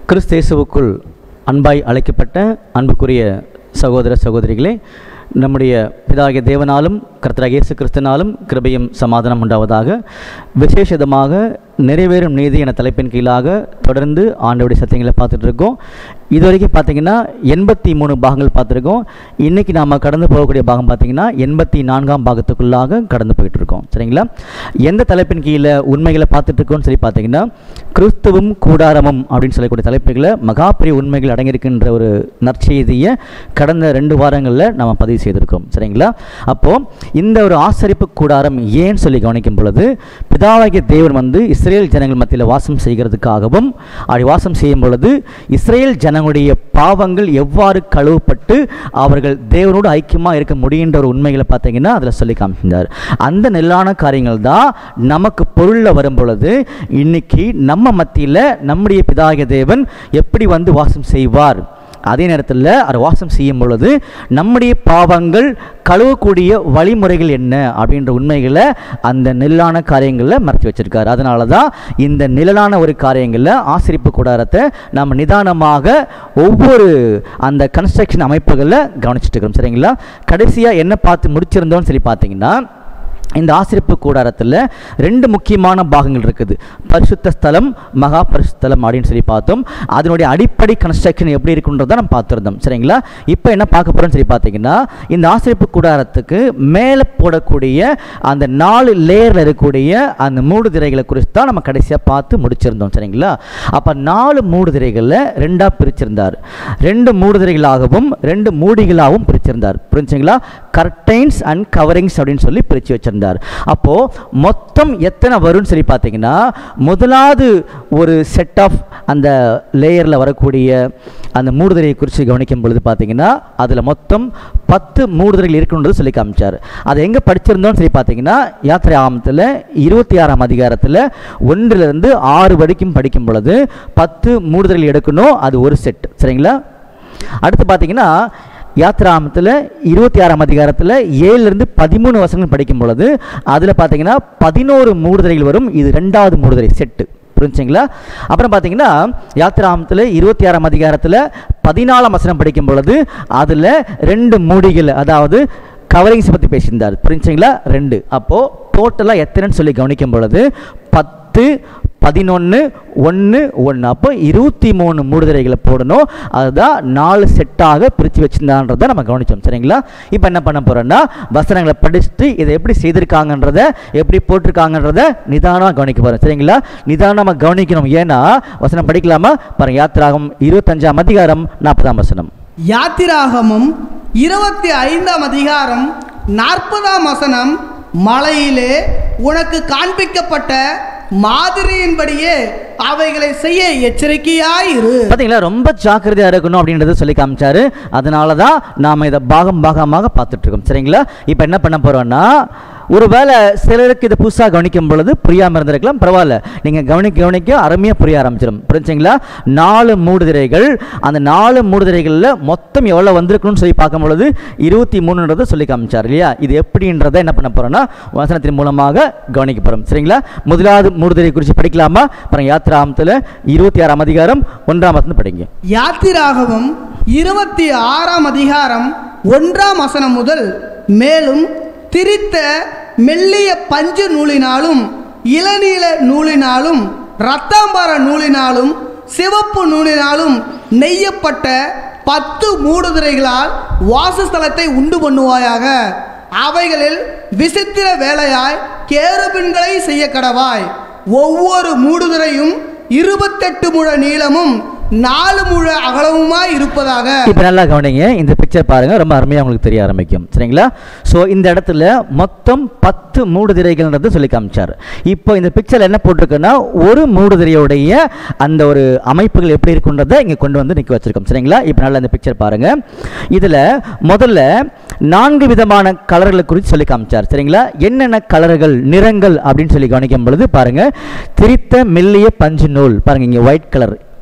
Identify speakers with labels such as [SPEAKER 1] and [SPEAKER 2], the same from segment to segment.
[SPEAKER 1] கிறிஸ்தேசுவுக்குள் அன்பாய் அழைக்கப்பட்ட அன்புக்குரிய சகோதர சகோதரிகளே நம்முடைய பிதாகிய தேவனாலும் கர்த்தராகிய இயேசு கிறிஸ்தனாலும் கிருபையும் சமாதானம் உண்டாவதாக விசேஷமாக நிறைவேறும் நீதி என தலைப்பின் கீழாக தொடர்ந்து ஆண்டவருடைய சத்தியங்களை பார்த்துட்டு இருக்கோம் இது வரைக்கும் பார்த்தீங்கன்னா எண்பத்தி மூணு பாகங்கள் பார்த்துருக்கோம் இன்றைக்கி நாம் கடந்து போகக்கூடிய பாகம் பார்த்தீங்கன்னா எண்பத்தி நான்காம் பாகத்துக்குள்ளாக கடந்து போயிட்டு இருக்கோம் சரிங்களா எந்த தலைப்பின் கீழே உண்மைகளை பார்த்துட்டு இருக்கோம்னு சொல்லி பார்த்தீங்கன்னா கிறிஸ்துவும் கூடாரமும் அப்படின்னு சொல்லக்கூடிய தலைப்புகளை மகாபிரிய உண்மைகள் அடங்கியிருக்கின்ற ஒரு நற்செய்தியை கடந்த ரெண்டு வாரங்களில் நம்ம பதிவு செய்திருக்கோம் சரிங்களா அப்போது இந்த ஒரு ஆசரிப்பு கூடாரம் ஏன்னு சொல்லி கவனிக்கும் பொழுது பிதாவாகிய தேவன் வந்து இஸ்ரேல் ஜனங்கள் மத்தியில் வாசம் செய்கிறதுக்காகவும் அப்படி வாசம் செய்யும் பொழுது இஸ்ரேல் ஜனங்களுடைய பாவங்கள் எவ்வாறு கழுவப்பட்டு அவர்கள் தேவனோடு ஐக்கியமாக இருக்க முடியுன்ற ஒரு உண்மைகளை பார்த்தீங்கன்னா அதில் சொல்லி காமிச்சிருந்தார் அந்த நெல்லான காரியங்கள் தான் நமக்கு பொருளில் வரும் பொழுது இன்னைக்கு நம்ம மத்தியில் நம்முடைய பிதாகிய தேவன் எப்படி வந்து வாசம் செய்வார் அதே நேரத்தில் அவர் வாசம் செய்யும் பொழுது நம்முடைய பாவங்கள் கழுவக்கூடிய வழிமுறைகள் என்ன அப்படின்ற உண்மைகளை அந்த நெல்லான காரியங்களில் மறைச்சி வச்சிருக்காரு அதனால தான் இந்த நிழலான ஒரு காரியங்களில் ஆசிரிப்பு கூடாரத்தை நம்ம நிதானமாக ஒவ்வொரு அந்த கன்ஸ்ட்ரக்ஷன் அமைப்புகளில் கவனிச்சுட்டு இருக்கிறோம் சரிங்களா கடைசியாக என்ன பார்த்து முடிச்சிருந்தோம்னு சொல்லி பார்த்தீங்கன்னா இந்த ஆசிரிப்பு கூடாரத்தில் ரெண்டு முக்கியமான பாகங்கள் இருக்குது பரிசுத்த ஸ்தலம் மகா பரிசுத்தலம் அப்படின்னு சொல்லி பார்த்தோம் அதனுடைய அடிப்படை கன்ஸ்ட்ரக்ஷன் எப்படி இருக்குன்றதை நம்ம பார்த்துருந்தோம் சரிங்களா இப்போ என்ன பார்க்க போகிறோம்னு சொல்லி பார்த்தீங்கன்னா இந்த ஆசிரிப்பு கூடாரத்துக்கு மேலே போடக்கூடிய அந்த நாலு லேயரில் இருக்கக்கூடிய அந்த மூடு திரைகளை குறித்து தான் நம்ம கடைசியாக பார்த்து முடிச்சிருந்தோம் சரிங்களா அப்போ நாலு மூடு திரைகளில் ரெண்டாக பிரிச்சிருந்தார் ரெண்டு மூடு திரைகளாகவும் ரெண்டு மூடிகளாகவும் பிரிச்சிருந்தார் புரிஞ்சுங்களா கர்டைன்ஸ் அண்ட் கவரிங்ஸ் அப்படின்னு சொல்லி பிரித்து வச்சிருந்தார் அப்போது மொத்தம் எத்தனை வரும்னு சொல்லி பார்த்தீங்கன்னா முதலாவது ஒரு செட் ஆஃப் அந்த லேயரில் வரக்கூடிய அந்த மூடுதலையை குறித்து கவனிக்கும் பொழுது பார்த்தீங்கன்னா அதில் மொத்தம் பத்து மூடுதலைகள் இருக்குன்றது சொல்லி காமிச்சார் அதை எங்கே படிச்சிருந்தோம்னு சொல்லி பார்த்தீங்கன்னா யாத்திரை ஆமத்தில் இருபத்தி ஆறாம் அதிகாரத்தில் ஒன்றிலிருந்து ஆறு வரைக்கும் படிக்கும் பொழுது பத்து மூடுதலைகள் எடுக்கணும் அது ஒரு செட் சரிங்களா அடுத்து பார்த்தீங்கன்னா யாத்ராமத்தில் இருபத்தி ஆறாம் அதிகாரத்தில் ஏழுலேருந்து பதிமூணு வசனங்கள் படிக்கும் பொழுது அதில் பார்த்தீங்கன்னா பதினோரு மூடுதலைகள் வரும் இது ரெண்டாவது மூடுதலை செட்டு புரிஞ்சுங்களா அப்புறம் பார்த்தீங்கன்னா யாத்திராமத்தில் இருபத்தி ஆறாம் அதிகாரத்தில் பதினாலாம் வசனம் படிக்கும் பொழுது அதில் ரெண்டு மூடிகள் அதாவது கவரிங்ஸ் பற்றி பேசியிருந்தார் புரிஞ்சுங்களா ரெண்டு அப்போது டோட்டலாக எத்தனைன்னு சொல்லி கவனிக்கும் பொழுது பத்து பதினொன்று ஒன்று ஒன்று அப்போ இருபத்தி மூணு மூடுதலைகளை போடணும் அதுதான் நாலு செட்டாக பிரித்து வச்சிருந்தான்றதை நம்ம கவனித்தோம் சரிங்களா இப்போ என்ன பண்ண போகிறோன்னா வசனங்களை படிச்சுட்டு இதை எப்படி செய்திருக்காங்கன்றத எப்படி போட்டிருக்காங்கன்றத நிதானமாக கவனிக்க போகிறோம் சரிங்களா நிதானமாக கவனிக்கணும் ஏன்னா வசனம் படிக்கலாமா பாருங்க யாத்திராகம் இருபத்தஞ்சாம் அதிகாரம் நாற்பதாம் வசனம்
[SPEAKER 2] யாத்திராகமும் இருபத்தி ஐந்தாம் அதிகாரம் நாற்பதாம் வசனம் மலையிலே உனக்கு காண்பிக்கப்பட்ட மாதிரியின்படியே அவைகளை செய்ய எச்சரிக்கையாயிரு
[SPEAKER 1] பார்த்தீங்களா ரொம்ப ஜாக்கிரதையாக இருக்கணும் அப்படின்றத சொல்லி காமிச்சாரு அதனால தான் நாம் இதை பாகம் பாகமாக பார்த்துட்டு இருக்கோம் சரிங்களா இப்போ என்ன பண்ண போகிறோன்னா ஒருவேளை சிலருக்கு இதை புதுசாக கவனிக்கும் பொழுது புரியாமல் இருந்திருக்கலாம் பரவாயில்ல நீங்கள் கவனிக்க கவனிக்க அருமையாக புரிய ஆரம்பிச்சிடும் புரிஞ்சுங்களா நாலு மூடுதிரைகள் அந்த நாலு மூடுதிரைகளில் மொத்தம் எவ்வளோ வந்திருக்கணும்னு சொல்லி பார்க்கும் பொழுது இருபத்தி மூணுன்றதை சொல்லி காமிச்சார் இல்லையா இது எப்படின்றத என்ன பண்ண போகிறோன்னா வசனத்தின் மூலமாக கவனிக்க போகிறோம் சரிங்களா முதலாவது மூடுதிரை குறித்து படிக்கலாமா அப்புறம் யாத்திராமத்தில் இருபத்தி ஆறாம் அதிகாரம் ஒன்றாம் வசனம் படிங்க
[SPEAKER 2] யாத்திராகவும் இருபத்தி ஆறாம் அதிகாரம் ஒன்றாம் வசனம் முதல் மேலும் திரித்த மெல்லிய பஞ்சு நூலினாலும் இளநீல நூலினாலும் இரத்தாம்பர நூலினாலும் சிவப்பு நூலினாலும் நெய்யப்பட்ட பத்து மூடுதிரைகளால் வாசஸ்தலத்தை உண்டு பண்ணுவாயாக அவைகளில் விசித்திர வேலையாய் கேருபின்களை செய்ய கடவாய் ஒவ்வொரு மூடுதிரையும் இருபத்தெட்டு முழ நீளமும் நாலு முழ அகலமுமாய் இருப்பதாக
[SPEAKER 1] இப்போ நல்லா கவனிங்க இந்த பிக்சர் பாருங்க ரொம்ப அருமையாக உங்களுக்கு தெரிய ஆரம்பிக்கும் சரிங்களா ஸோ இந்த இடத்துல மொத்தம் பத்து மூடுதிரைகள்ன்றது சொல்லி காமிச்சார் இப்போ இந்த பிக்சர் என்ன போட்டிருக்குன்னா ஒரு மூடுதிரையுடைய அந்த ஒரு அமைப்புகள் எப்படி இருக்குன்றதை இங்கே கொண்டு வந்து நிற்க வச்சிருக்கோம் சரிங்களா இப்போ நல்லா இந்த பிக்சர் பாருங்க இதில் முதல்ல நான்கு விதமான கலர்களை குறித்து சொல்லி காமிச்சார் சரிங்களா என்னென்ன கலர்கள் நிறங்கள் அப்படின்னு சொல்லி கவனிக்கும் பொழுது பாருங்க திரித்த மெல்லிய பஞ்சு நூல் பாருங்க இங்கே ஒயிட் கலர்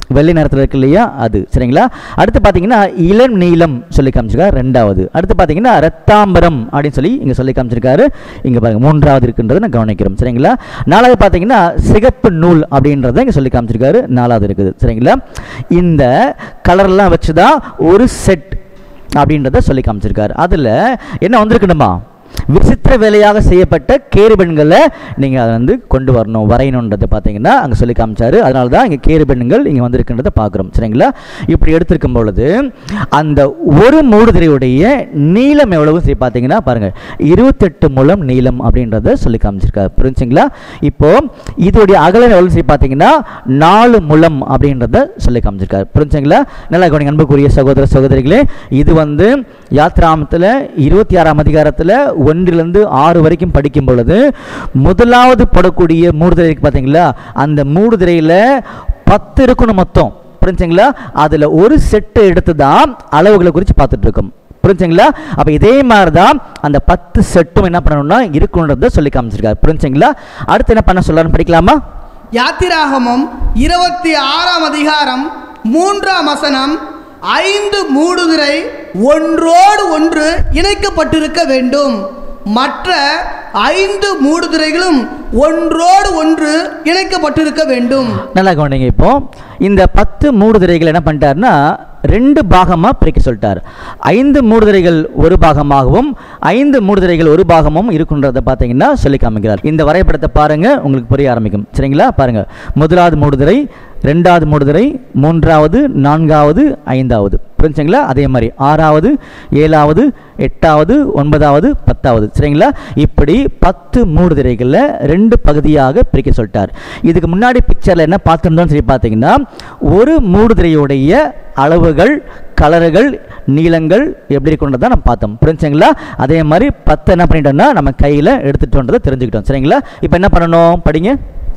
[SPEAKER 1] வெள்ளை நேரத்தில் இருக்கு இல்லையா அது சரிங்களா அடுத்து பார்த்தீங்கன்னா இளம் நீலம் சொல்லி காமிச்சிருக்காரு ரெண்டாவது அடுத்து பார்த்தீங்கன்னா ரத்தாம்பரம் அப்படின்னு சொல்லி இங்கே சொல்லி காமிச்சிருக்காரு இங்கே பாருங்க மூன்றாவது இருக்குன்றதை நான் கவனிக்கிறோம் சரிங்களா நாலாவது பார்த்தீங்கன்னா சிகப்பு நூல் அப்படின்றத இங்கே சொல்லி காமிச்சிருக்காரு நாலாவது இருக்குது சரிங்களா இந்த கலர்லாம் வச்சு தான் ஒரு செட் அப்படின்றத சொல்லி காமிச்சிருக்காரு அதில் என்ன வந்திருக்கணுமா விசித்திர வேலையாக செய்யப்பட்ட கேருபெண்களை நீங்கள் அதை வந்து கொண்டு வரணும் வரையணுன்றதை பார்த்தீங்கன்னா அங்கே சொல்லி காமிச்சாரு அதனால தான் இங்கே கேருபெண்கள் இங்கே வந்திருக்கின்றதை பார்க்குறோம் சரிங்களா இப்படி எடுத்திருக்கும் பொழுது அந்த ஒரு மூடுதிரையுடைய நீளம் எவ்வளவு சரி பார்த்தீங்கன்னா பாருங்கள் இருபத்தெட்டு முழம் நீளம் அப்படின்றத சொல்லி காமிச்சிருக்காரு புரிஞ்சுங்களா இப்போ இதோடைய அகலம் எவ்வளவு சரி பார்த்தீங்கன்னா நாலு முழம் அப்படின்றத சொல்லி காமிச்சிருக்காரு புரிஞ்சுங்களா நல்லா கவனிங்க அன்புக்குரிய சகோதர சகோதரிகளே இது வந்து யாத்ராமத்தில் இருபத்தி ஆறாம் அதிகாரத்தில் ஒன்றிலிருந்து ஆறு வரைக்கும் படிக்கும் பொழுது முதலாவது படக்கூடிய மூடுதிரை இருக்கு பார்த்தீங்களா அந்த மூடுதிரையில் பத்து இருக்கணும் மொத்தம் புரிஞ்சுங்களா அதில் ஒரு செட்டு எடுத்து தான் அளவுகளை குறித்து பார்த்துட்டு இருக்கோம் புரிஞ்சுங்களா அப்போ இதே மாதிரி தான் அந்த பத்து செட்டும் என்ன பண்ணணும்னா இருக்குன்றத சொல்லி காமிச்சிருக்காரு புரிஞ்சுங்களா அடுத்து என்ன பண்ண சொல்றாருன்னு படிக்கலாமா
[SPEAKER 2] யாத்திராகமம் இருபத்தி ஆறாம் அதிகாரம் மூன்றாம் வசனம் ஐந்து மூடுதிரை ஒன்றோடு ஒன்று இணைக்கப்பட்டிருக்க வேண்டும் மற்ற ஐந்து மூடுதிரைகளும் ஒன்றோடு ஒன்று இணைக்கப்பட்டிருக்க வேண்டும்
[SPEAKER 1] நல்லா கவனிங்க இப்போ இந்த பத்து மூடுதிரைகள் என்ன பண்ணிட்டாருன்னா ரெண்டு பாகமாக பிரிக்க சொல்லிட்டார் ஐந்து மூடுதிரைகள் ஒரு பாகமாகவும் ஐந்து மூடுதிரைகள் ஒரு பாகமும் இருக்குன்றதை பார்த்தீங்கன்னா சொல்லி காமிக்கிறார் இந்த வரைபடத்தை பாருங்க உங்களுக்கு புரிய ஆரம்பிக்கும் சரிங்களா பாருங்க முதலாவது மூடுதிரை ரெண்டாவது மூடுதிரை மூன்றாவது நான்காவது ஐந்தாவது புரிஞ்சுங்களா அதே மாதிரி ஆறாவது ஏழாவது எட்டாவது ஒன்பதாவது பத்தாவது சரிங்களா இப்படி பத்து மூடுதிரைகளில் ரெண்டு பகுதியாக பிரிக்க சொல்லிட்டார் இதுக்கு முன்னாடி பிக்சரில் என்ன பார்த்துருந்தோம் சரி பார்த்தீங்கன்னா ஒரு மூடுதிரையுடைய அளவுகள் கலர்கள் நீளங்கள் எப்படி இருக்குன்றதை நம்ம பார்த்தோம் புரிஞ்சுங்களா அதே மாதிரி பத்து என்ன பண்ணிட்டோம்னா நம்ம கையில் எடுத்துட்டோன்றதை தெரிஞ்சுக்கிட்டோம் சரிங்களா இப்போ என்ன பண்ணணும் படிங்க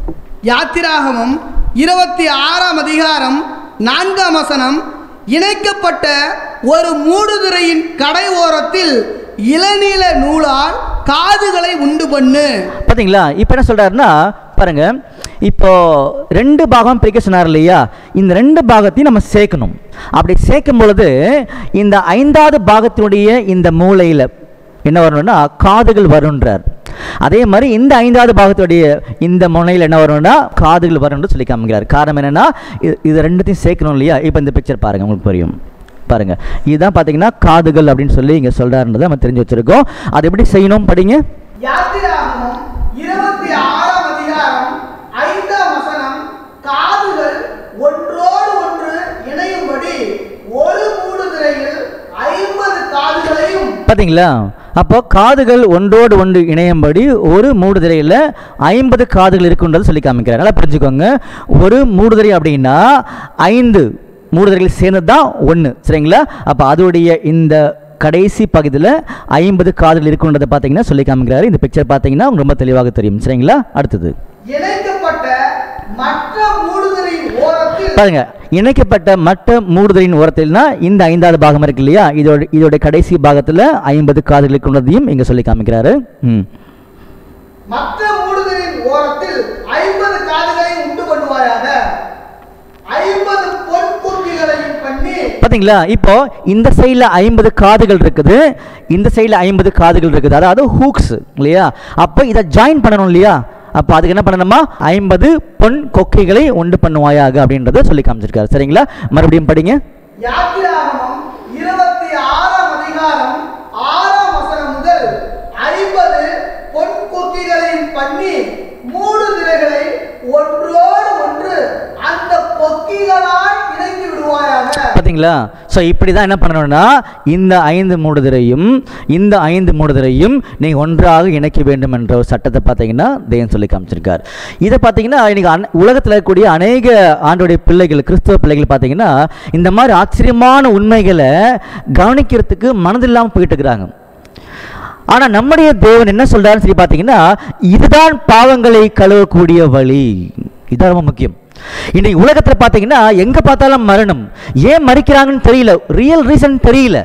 [SPEAKER 2] யாத்திராகமம் இருபத்தி ஆறாம் அதிகாரம் நான்காம் வசனம் இணைக்கப்பட்ட ஒரு மூடுதிரையின் கடை ஓரத்தில் இளநீல நூலால் காதுகளை உண்டு பண்ணு
[SPEAKER 1] பார்த்தீங்களா இப்போ என்ன சொல்றாருன்னா பாருங்க இப்போ ரெண்டு பாகம் பிரிக்க சொன்னார் இல்லையா இந்த ரெண்டு பாகத்தையும் நம்ம சேர்க்கணும் அப்படி சேர்க்கும் பொழுது இந்த ஐந்தாவது பாகத்தினுடைய இந்த மூலையில் என்ன வரணும்னா காதுகள் வருன்றார் அதே மாதிரி இந்த ஐந்தாவது பாகத்துடைய இந்த முனையில் என்ன வரும்னா காதுகள் வரும்னு சொல்லி காமிக்கிறார் காரணம் என்னன்னா இது இது ரெண்டுத்தையும் சேர்க்கணும் இல்லையா இப்போ இந்த பிக்சர் பாருங்க உங்களுக்கு புரியும் பாருங்க இதுதான் பார்த்தீங்கன்னா காதுகள் அப்படின்னு சொல்லி இங்கே சொல்றாருன்றதை நம்ம தெரிஞ்சு வச்சிருக்கோம் அது எப்படி செய்யணும் படிங்க
[SPEAKER 2] யாத்திராகமம் இருபத்தி ஆறாம் அதிகாரம் ஐந்தாம் வசனம் காதுகள் ஒன்றோடு ஒன்று இணையும்படி ஒரு மூடுதிரையில் ஐம்பது காதுகளையும்
[SPEAKER 1] பார்த்தீங்களா அப்போ காதுகள் ஒன்றோடு ஒன்று இணையும்படி ஒரு மூடுதிரையில் ஐம்பது காதுகள் இருக்குன்றது சொல்லி காமிக்கிறார் நல்லா புரிஞ்சுக்கோங்க ஒரு மூடுதிரை அப்படின்னா ஐந்து மூடுதிரைகள் சேர்ந்தது தான் ஒன்று சரிங்களா அப்போ அதோடைய இந்த கடைசி பகுதியில் ஐம்பது காதுகள் இருக்குன்றதை பார்த்தீங்கன்னா சொல்லி காமிக்கிறாரு இந்த பிக்சர் பார்த்தீங்கன்னா உங்களுக்கு ரொம்ப தெளிவாக தெரியும் சரிங்களா அடுத்தது
[SPEAKER 2] இணைக்கப்பட்ட மற்ற மூடுதிரையின் ஓரத்தில்
[SPEAKER 1] பாருங்க இணைக்கப்பட்ட மற்ற மூடுதலின் ஓரத்தில்னா இந்த ஐந்தாவது பாகம் இருக்கு இல்லையா இதோட இதோட கடைசி பாகத்தில் ஐம்பது காதுகள் இருக்குன்றதையும் இங்கே சொல்லி காமிக்கிறாரு ம்
[SPEAKER 2] மற்ற மூடுதலின் ஓரத்தில் ஐம்பது காதுகளை உண்டு பண்ணுவாயாக ஐம்பது பொன் குட்டிகளையும் பண்ணி
[SPEAKER 1] பாத்தீங்களா இப்போ இந்த சைடில் ஐம்பது காதுகள் இருக்குது இந்த சைடில் ஐம்பது காதுகள் இருக்குது அதாவது ஹூக்ஸ் இல்லையா அப்போ இதை ஜாயின் பண்ணணும் இல்லையா அப்போ அதுக்கு என்ன பண்ணணுமா ஐம்பது பொன் கொக்கைகளை உண்டு பண்ணுவாயாக அப்படின்றத சொல்லி காமிச்சிருக்காரு சரிங்களா மறுபடியும் படிங்க
[SPEAKER 2] யாத்திராகமம் இருபத்தி ஆறாம் அதிகாரம் ஆறாம் வசனம் முதல் ஐம்பது பொன் கொக்கிகளையும் பண்ணி மூடு திரைகளை ஒன்றோடு ஒன்று அந்த கொக்கிகளாய் இணைத்து விடுவாயாக
[SPEAKER 1] பார்த்தீங்களா ஸோ இப்படி தான் என்ன பண்ணணும்னா இந்த ஐந்து மூடுதிரையும் இந்த ஐந்து மூடுதிரையும் நீங்கள் ஒன்றாக இணைக்க வேண்டும் என்ற ஒரு சட்டத்தை பார்த்தீங்கன்னா தேவன் சொல்லி காமிச்சிருக்கார் இதை பார்த்தீங்கன்னா இன்னைக்கு அன உலகத்தில் இருக்கக்கூடிய அநேக ஆண்டோடைய பிள்ளைகள் கிறிஸ்தவ பிள்ளைகள் பார்த்தீங்கன்னா இந்த மாதிரி ஆச்சரியமான உண்மைகளை கவனிக்கிறதுக்கு மனதில்லாமல் போயிட்டு இருக்கிறாங்க ஆனால் நம்முடைய தேவன் என்ன சொல்றாருன்னு சொல்லி பார்த்தீங்கன்னா இதுதான் பாவங்களை கழுவக்கூடிய வழி இதுதான் ரொம்ப முக்கியம் இன்னைக்கு உலகத்தில் பார்த்தீங்கன்னா எங்கே பார்த்தாலும் மரணம் ஏன் மறிக்கிறாங்கன்னு தெரியல ரியல் ரீசன் தெரியல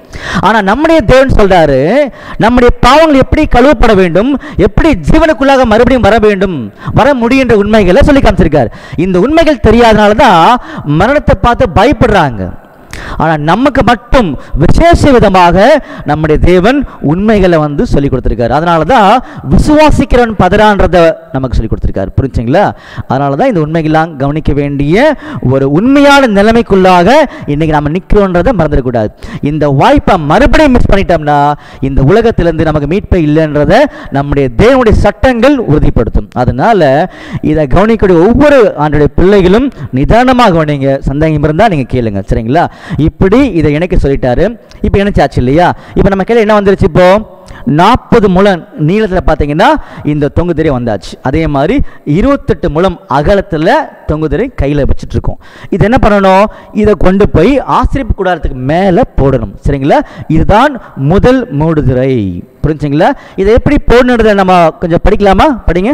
[SPEAKER 1] ஆனா நம்முடைய தேவன் சொல்றாரு நம்முடைய பாவங்கள் எப்படி கழுவப்பட வேண்டும் எப்படி ஜீவனுக்குள்ளாக மறுபடியும் வர வேண்டும் வர முடியுன்ற உண்மைகளை சொல்லி காமிச்சிருக்காரு இந்த உண்மைகள் தெரியாதனால தான் மரணத்தை பார்த்து பயப்படுறாங்க ஆனால் நமக்கு மட்டும் விசேஷ விதமாக நம்முடைய தேவன் உண்மைகளை வந்து சொல்லி கொடுத்துருக்காரு அதனால தான் விசுவாசிக்கிறவன் பதறான்றத நமக்கு சொல்லி கொடுத்துருக்காரு புரிஞ்சுங்களா அதனால தான் இந்த உண்மைகள்லாம் கவனிக்க வேண்டிய ஒரு உண்மையான நிலைமைக்குள்ளாக இன்னைக்கு நம்ம நிற்கிறோன்றதை மறந்துடக்கூடாது இந்த வாய்ப்பை மறுபடியும் மிஸ் பண்ணிட்டோம்னா இந்த உலகத்திலிருந்து நமக்கு மீட்பை இல்லைன்றதை நம்முடைய தேவனுடைய சட்டங்கள் உறுதிப்படுத்தும் அதனால இதை கவனிக்கக்கூடிய ஒவ்வொரு ஆண்டுடைய பிள்ளைகளும் நிதானமாக கவனிங்க சந்தேகம் இருந்தால் நீங்கள் கேளுங்க சரிங்களா இப்படி இதை இணைக்க சொல்லிட்டாரு இப்போ இணைச்சாச்சு இல்லையா இப்போ நம்ம கையில் என்ன வந்துருச்சு இப்போ நாற்பது முழம் நீளத்தில் பார்த்தீங்கன்னா இந்த தொங்குதிரை வந்தாச்சு அதே மாதிரி இருபத்தெட்டு முழம் அகலத்தில் தொங்குதிரை கையில் வச்சுட்டு இருக்கோம் இது என்ன பண்ணணும் இதை கொண்டு போய் ஆசிரியப்பு கூடாரத்துக்கு மேலே போடணும் சரிங்களா இதுதான் முதல் மூடுதிரை புரிஞ்சுங்களா இதை எப்படி போடணுன்றதை நம்ம கொஞ்சம் படிக்கலாமா படிங்க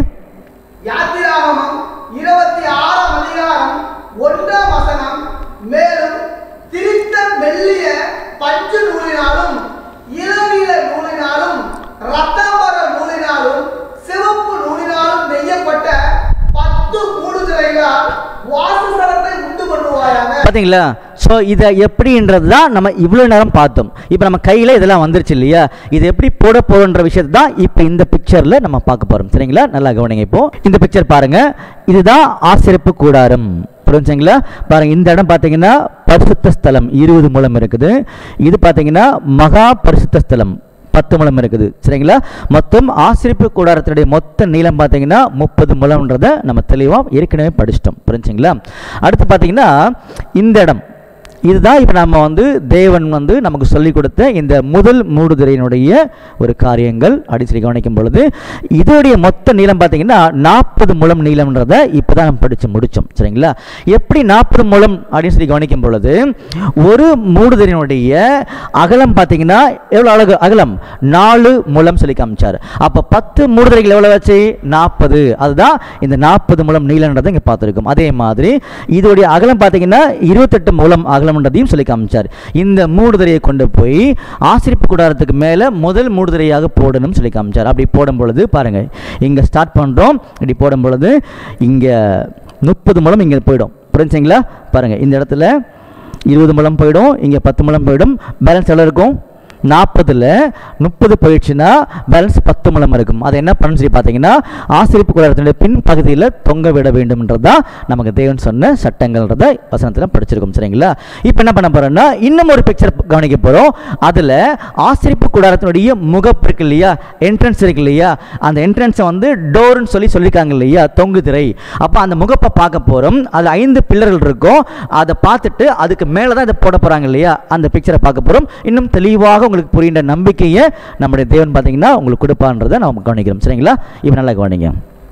[SPEAKER 2] யாத்திராகமம் இருபத்தி ஆறாம் அதிகாரம் ஒன்றாம் வசனம் மேலும் திரித்த மெல்லிய பஞ்சு நூலினாலும் இளநீல நூலினாலும் ரத்தாம்பர நூலினாலும் சிவப்பு நூலினாலும் நெய்யப்பட்ட பத்து கூடுதலைகளால் வாசஸ்தலத்தை உண்டு பண்ணுவாயாக
[SPEAKER 1] பார்த்தீங்களா ஸோ இதை எப்படின்றது தான் நம்ம இவ்வளோ நேரம் பார்த்தோம் இப்போ நம்ம கையில் இதெல்லாம் வந்துருச்சு இல்லையா இது எப்படி போட போகிறோன்ற விஷயத்தை தான் இப்போ இந்த பிக்சரில் நம்ம பார்க்க போகிறோம் சரிங்களா நல்லா கவனிங்க இப்போ இந்த பிக்சர் பாருங்க இதுதான் ஆசிரிப்பு கூடாரம் புரிஞ்சுங்களா பாருங்க இந்த இடம் பார்த்தீங்கன்னா பரிசுத்த ஸ்தலம் இருபது மூலம் இருக்குது இது பார்த்தீங்கன்னா மகா பரிசுத்த ஸ்தலம் பத்து முழம் இருக்குது சரிங்களா மொத்தம் ஆசிரிப்பு கூடாரத்தினுடைய மொத்த நீளம் பார்த்தீங்கன்னா முப்பது முழம்ன்றதை நம்ம தெளிவாக ஏற்கனவே படிச்சிட்டோம் புரிஞ்சுங்களா அடுத்து பார்த்தீங்கன்னா இந்த இடம் இதுதான் இப்போ நம்ம வந்து தேவன் வந்து நமக்கு சொல்லிக் கொடுத்த இந்த முதல் மூடுதிரையினுடைய ஒரு காரியங்கள் அப்படின்னு சொல்லி கவனிக்கும் பொழுது இதோடைய மொத்த நீளம் பார்த்தீங்கன்னா நாற்பது முழம் நீளம்ன்றதை இப்போ தான் நம்ம படித்து முடித்தோம் சரிங்களா எப்படி நாற்பது முழம் அப்படின்னு சொல்லி கவனிக்கும் பொழுது ஒரு மூடுதிரையினுடைய அகலம் பார்த்தீங்கன்னா எவ்வளோ அழகு அகலம் நாலு முழம் சொல்லி காமிச்சார் அப்போ பத்து மூடுதிரைகள் எவ்வளோ வச்சு நாற்பது அதுதான் இந்த நாற்பது முழம் நீளன்றதை இங்கே பார்த்துருக்கோம் அதே மாதிரி இதோடைய அகலம் பார்த்தீங்கன்னா இருபத்தெட்டு முழம் அகலம்ன்றதையும் சொல்லி காமிச்சார் இந்த மூடுதிரையை கொண்டு போய் ஆசிரிப்பு கூடாரத்துக்கு மேலே முதல் மூடுதிரையாக போடணும்னு சொல்லி காமிச்சார் அப்படி போடும் பொழுது பாருங்க இங்கே ஸ்டார்ட் பண்ணுறோம் இப்படி போடும் பொழுது இங்கே முப்பது முழம் இங்கே போயிடும் புரிஞ்சுங்களா பாருங்க இந்த இடத்துல இருபது முழம் போயிடும் இங்கே பத்து முழம் போயிடும் பேலன்ஸ் எவ்வளோ இருக்கும் நாற்பதில் முப்பது போயிடுச்சுன்னா பேலன்ஸ் பத்து முழம் இருக்கும் அதை என்ன பண்ணு சொல்லி பார்த்தீங்கன்னா ஆசிரிப்பு கூடாரத்தினுடைய பின் பகுதியில் தொங்க விட வேண்டும்ன்றது தான் நமக்கு தேவன் சொன்ன சட்டங்கள்ன்றத வசனத்தில் படிச்சிருக்கோம் சரிங்களா இப்போ என்ன பண்ண போகிறோம்னா இன்னும் ஒரு பிக்சர் கவனிக்க போகிறோம் அதில் ஆசிரிப்பு கூடாரத்தினுடைய முகப்பு இருக்கு இல்லையா என்ட்ரன்ஸ் இருக்கு இல்லையா அந்த என்ட்ரன்ஸை வந்து டோர்னு சொல்லி சொல்லியிருக்காங்க இல்லையா தொங்கு திரை அப்போ அந்த முகப்பை பார்க்க போகிறோம் அதில் ஐந்து பில்லர்கள் இருக்கும் அதை பார்த்துட்டு அதுக்கு மேலே தான் இதை போட போகிறாங்க இல்லையா அந்த பிக்சரை பார்க்க போகிறோம் இன்னும் தெளிவாக உங்களுக்கு புரிகின்ற நம்பிக்கையை நம்முடைய தேவன் பார்த்தீங்கன்னா உங்களுக்கு கொடுப்பான்றதை நம்ம கவனிக்கிறோம் சரிங்களா இப்போ நல்லா கவனிங்க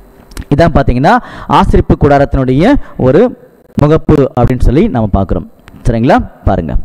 [SPEAKER 1] இதான் பார்த்தீங்கன்னா ஆசிரிப்பு கூடாரத்தினுடைய ஒரு முகப்பு அப்படின்னு சொல்லி நம்ம பார்க்குறோம் சரிங்களா பாருங்கள்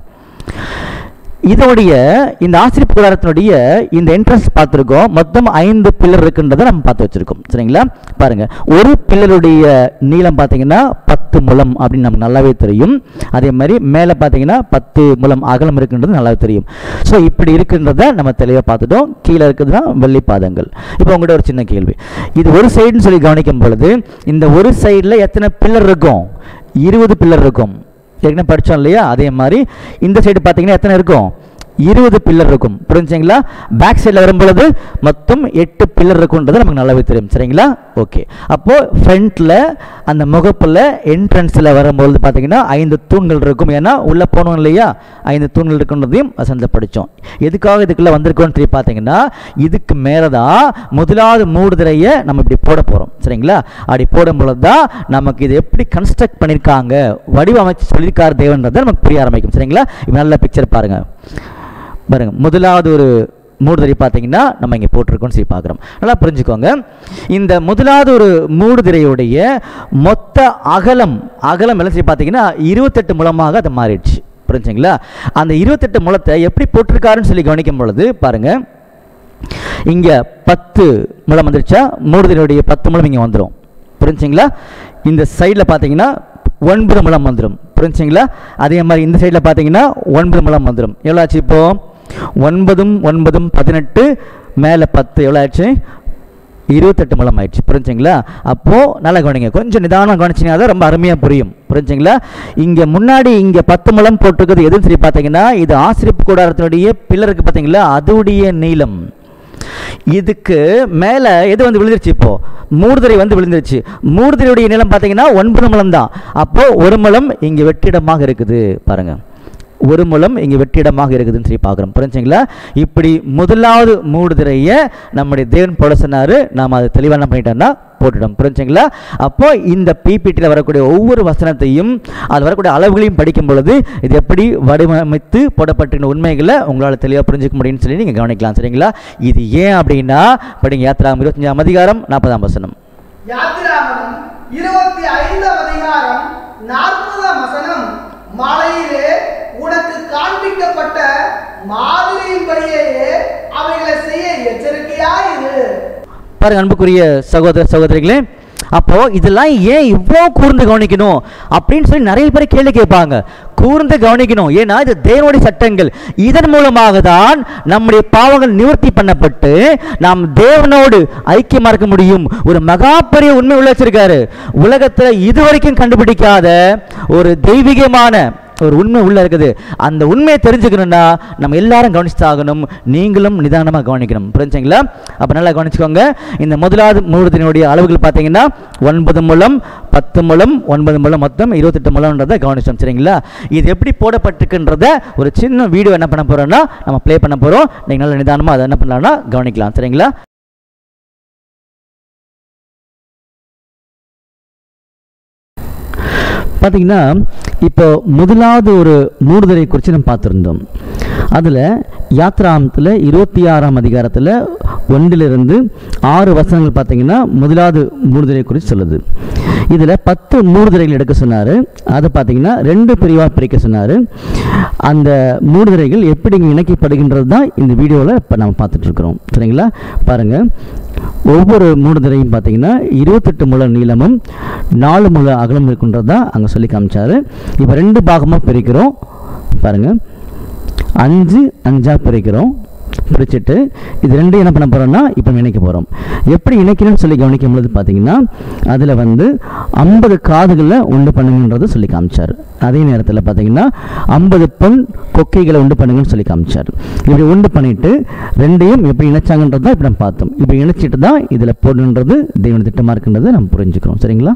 [SPEAKER 1] இதோடைய இந்த ஆசிரியர் கூடாரத்தினுடைய இந்த என்ட்ரன்ஸ் பார்த்துருக்கோம் மொத்தம் ஐந்து பில்லர் இருக்குன்றதை நம்ம பார்த்து வச்சிருக்கோம் சரிங்களா பாருங்க ஒரு பில்லருடைய நீளம் பார்த்தீங்கன்னா பத்து முழம் அப்படின்னு நமக்கு நல்லாவே தெரியும் அதே மாதிரி மேலே பார்த்தீங்கன்னா பத்து முழம் அகலம் இருக்குன்றது நல்லாவே தெரியும் ஸோ இப்படி இருக்குன்றத நம்ம தெளிவாக பார்த்துட்டோம் கீழே இருக்குதுன்னா வெள்ளி பாதங்கள் இப்போ உங்கள்கிட்ட ஒரு சின்ன கேள்வி இது ஒரு சைடுன்னு சொல்லி கவனிக்கும் பொழுது இந்த ஒரு சைடில் எத்தனை பில்லர் இருக்கும் இருபது பில்லர் இருக்கும் ஏற்கனவே படித்தோம் இல்லையா அதே மாதிரி இந்த சைடு பார்த்தீங்கன்னா எத்தனை இருக்கும் இருபது பில்லர் இருக்கும் புரிஞ்சுங்களா பேக் சைடில் வரும்பொழுது மொத்தம் எட்டு பில்லர் இருக்குன்றது நமக்கு நல்லாவே தெரியும் சரிங்களா ஓகே அப்போது ஃப்ரண்ட்டில் அந்த முகப்பில் என்ட்ரன்ஸில் வரும்பொழுது பார்த்தீங்கன்னா ஐந்து தூண்கள் இருக்கும் ஏன்னா உள்ளே போகணும் இல்லையா ஐந்து தூண்கள் இருக்குன்றதையும் வசந்த படித்தோம் எதுக்காக இதுக்குள்ளே வந்திருக்கோன்னு சொல்லி பார்த்தீங்கன்னா இதுக்கு மேலே தான் முதலாவது மூடுதிரையை நம்ம இப்படி போட போகிறோம் சரிங்களா அப்படி போடும் பொழுது தான் நமக்கு இது எப்படி கன்ஸ்ட்ரக்ட் பண்ணியிருக்காங்க வடிவமைச்சு சொல்லியிருக்காரு தேவன்றதை நமக்கு புரிய ஆரம்பிக்கும் சரிங்களா இப்போ நல்ல பிக்சர் பாருங்கள் பாருங்க முதலாவது ஒரு மூடுதிரை பார்த்தீங்கன்னா நம்ம இங்கே போட்டிருக்கோம்னு சொல்லி பார்க்குறோம் நல்லா புரிஞ்சுக்கோங்க இந்த முதலாவது ஒரு மூடுதிரையுடைய மொத்த அகலம் அகலம் எல்லாம் சொல்லி பார்த்தீங்கன்னா இருபத்தெட்டு முழமாக அது மாறிடுச்சு புரிஞ்சுங்களா அந்த இருபத்தெட்டு முழத்தை எப்படி போட்டிருக்காருன்னு சொல்லி கவனிக்கும் பொழுது பாருங்க இங்கே பத்து முழம் வந்துருச்சா மூடுதிரையுடைய பத்து முழம் இங்கே வந்துடும் புரிஞ்சுங்களா இந்த சைடில் பார்த்தீங்கன்னா ஒன்பது முழம் வந்துடும் புரிஞ்சுங்களா அதே மாதிரி இந்த சைடில் பார்த்தீங்கன்னா ஒன்பது முழம் வந்துடும் எவ்வளோ ஆச்சு இப்போ ஒன்பதும் ஒன்பதும் பதினெட்டு மேலே பத்து எவ்வளோ ஆயிடுச்சு இருபத்தெட்டு முழம் ஆயிடுச்சு புரிஞ்சுங்களா அப்போது நல்லா கவனிங்க கொஞ்சம் நிதானம் கவனிச்சிங்கன்னா தான் ரொம்ப அருமையாக புரியும் புரிஞ்சுங்களா இங்கே முன்னாடி இங்கே பத்து முழம் போட்டிருக்கிறது எதுன்னு சொல்லி பார்த்தீங்கன்னா இது ஆசிரியப்பு கூடாரத்தினுடைய பில்லருக்கு பார்த்தீங்களா அதுடைய நீளம் இதுக்கு மேலே எது வந்து விழுந்துருச்சு இப்போ மூடுதிரை வந்து விழுந்துருச்சு மூடுதிரையுடைய நீளம் பார்த்தீங்கன்னா ஒன்பது முழம் தான் அப்போ ஒரு முழம் இங்கே வெற்றிடமாக இருக்குது பாருங்க ஒரு முழம் இங்கே வெற்றிடமாக இருக்குதுன்னு சொல்லி பார்க்குறோம் புரிஞ்சுங்களா இப்படி முதலாவது மூடுதிரையை நம்முடைய தேவன் போட சொன்னார் நாம் அதை தெளிவாக என்ன பண்ணிட்டோம்னா போட்டுட்டோம் புரிஞ்சுங்களா அப்போ இந்த பிபிடியில் வரக்கூடிய ஒவ்வொரு வசனத்தையும் அதில் வரக்கூடிய அளவுகளையும் படிக்கும் பொழுது இது எப்படி வடிவமைத்து போடப்பட்டிருக்கிற உண்மைகளை உங்களால் தெளிவாக புரிஞ்சுக்க முடியும்னு சொல்லி நீங்கள் கவனிக்கலாம் சரிங்களா இது ஏன் அப்படின்னா படிங்க யாத்திராகம் இருபத்தஞ்சாம் அதிகாரம் நாற்பதாம் வசனம்
[SPEAKER 2] யாத்திராகமம் இருபத்தி ஐந்தாம் அதிகாரம் நாற்பதாம் வசனம் மலையிலே உனக்கு காண்பிக்கப்பட்ட மாதிரியின்படியே அவைகளை செய்ய எச்சரிக்கையாயிரு
[SPEAKER 1] பாருங்க அன்புக்குரிய சகோதர சகோதரிகளே அப்போ இதெல்லாம் ஏன் இவ்வளோ கூர்ந்து கவனிக்கணும் அப்படின்னு சொல்லி நிறைய பேர் கேள்வி கேட்பாங்க கூர்ந்து கவனிக்கணும் ஏன்னா இது தேவனுடைய சட்டங்கள் இதன் மூலமாக தான் நம்முடைய பாவங்கள் நிவர்த்தி பண்ணப்பட்டு நாம் தேவனோடு ஐக்கியமா இருக்க முடியும் ஒரு மகா பெரிய உண்மை உள்ள வச்சிருக்காரு உலகத்துல இதுவரைக்கும் கண்டுபிடிக்காத ஒரு தெய்வீகமான ஒரு உண்மை உள்ள இருக்குது அந்த உண்மையை தெரிஞ்சுக்கணும்னா நம்ம எல்லாரும் கவனிச்சாகணும் நீங்களும் நிதானமாக கவனிக்கணும் புரிஞ்சுங்களா அப்போ நல்லா கவனிச்சுக்கோங்க இந்த முதலாவது மூலத்தினுடைய அளவுகள் பார்த்தீங்கன்னா ஒன்பது முழம் பத்து முழம் ஒன்பது முழம் மொத்தம் இருபத்தெட்டு முழம்ன்றதை கவனிச்சோம் சரிங்களா இது எப்படி போடப்பட்டிருக்குன்றத ஒரு சின்ன வீடியோ என்ன பண்ண போறோம்னா நம்ம ப்ளே பண்ண போகிறோம் நீங்கள் நல்ல நிதானமாக அதை என்ன பண்ணலாம்னா கவனிக்கலாம் சரிங்களா பார்த்தீங்கன்னா இப்போ முதலாவது ஒரு மூடுதலை குறித்து நம்ம பார்த்துருந்தோம் அதில் யாத்ராமத்தில் இருபத்தி ஆறாம் அதிகாரத்தில் ஒன்றிலிருந்து ஆறு வசனங்கள் பார்த்தீங்கன்னா முதலாவது மூடுதலை குறித்து சொல்லுது இதில் பத்து மூடுதிரைகள் எடுக்க சொன்னார் அதை பார்த்தீங்கன்னா ரெண்டு பிரிவாக பிரிக்க சொன்னார் அந்த மூடுதிரைகள் எப்படி இங்கே இணைக்கப்படுகின்றது தான் இந்த வீடியோவில் இப்போ நம்ம பார்த்துட்ருக்குறோம் சரிங்களா பாருங்கள் ஒவ்வொரு மூடுதிரையும் பார்த்தீங்கன்னா இருபத்தெட்டு முழ நீளமும் நாலு முழ அகலம் இருக்குன்றது தான் அங்கே சொல்லி காமிச்சாரு இப்போ ரெண்டு பாகமாக பிரிக்கிறோம் பாருங்கள் அஞ்சு அஞ்சாக பிரிக்கிறோம் பிரிச்சுட்டு இது ரெண்டும் என்ன பண்ண போகிறோம்னா இப்போ இணைக்க போகிறோம் எப்படி இணைக்கணும்னு சொல்லி கவனிக்கும் பொழுது பார்த்தீங்கன்னா அதில் வந்து ஐம்பது காதுகளை உண்டு பண்ணுங்கன்றதை சொல்லி காமிச்சார் அதே நேரத்தில் பார்த்தீங்கன்னா ஐம்பது பொன் கொக்கைகளை உண்டு பண்ணுங்கன்னு சொல்லி காமிச்சார் இப்படி உண்டு பண்ணிட்டு ரெண்டையும் எப்படி இணைச்சாங்கன்றது தான் இப்போ நம்ம பார்த்தோம் இப்படி இணைச்சிட்டு தான் இதில் போடுன்றது தெய்வன திட்டமாக இருக்குன்றதை நம்ம புரிஞ்சுக்கிறோம் சரிங்களா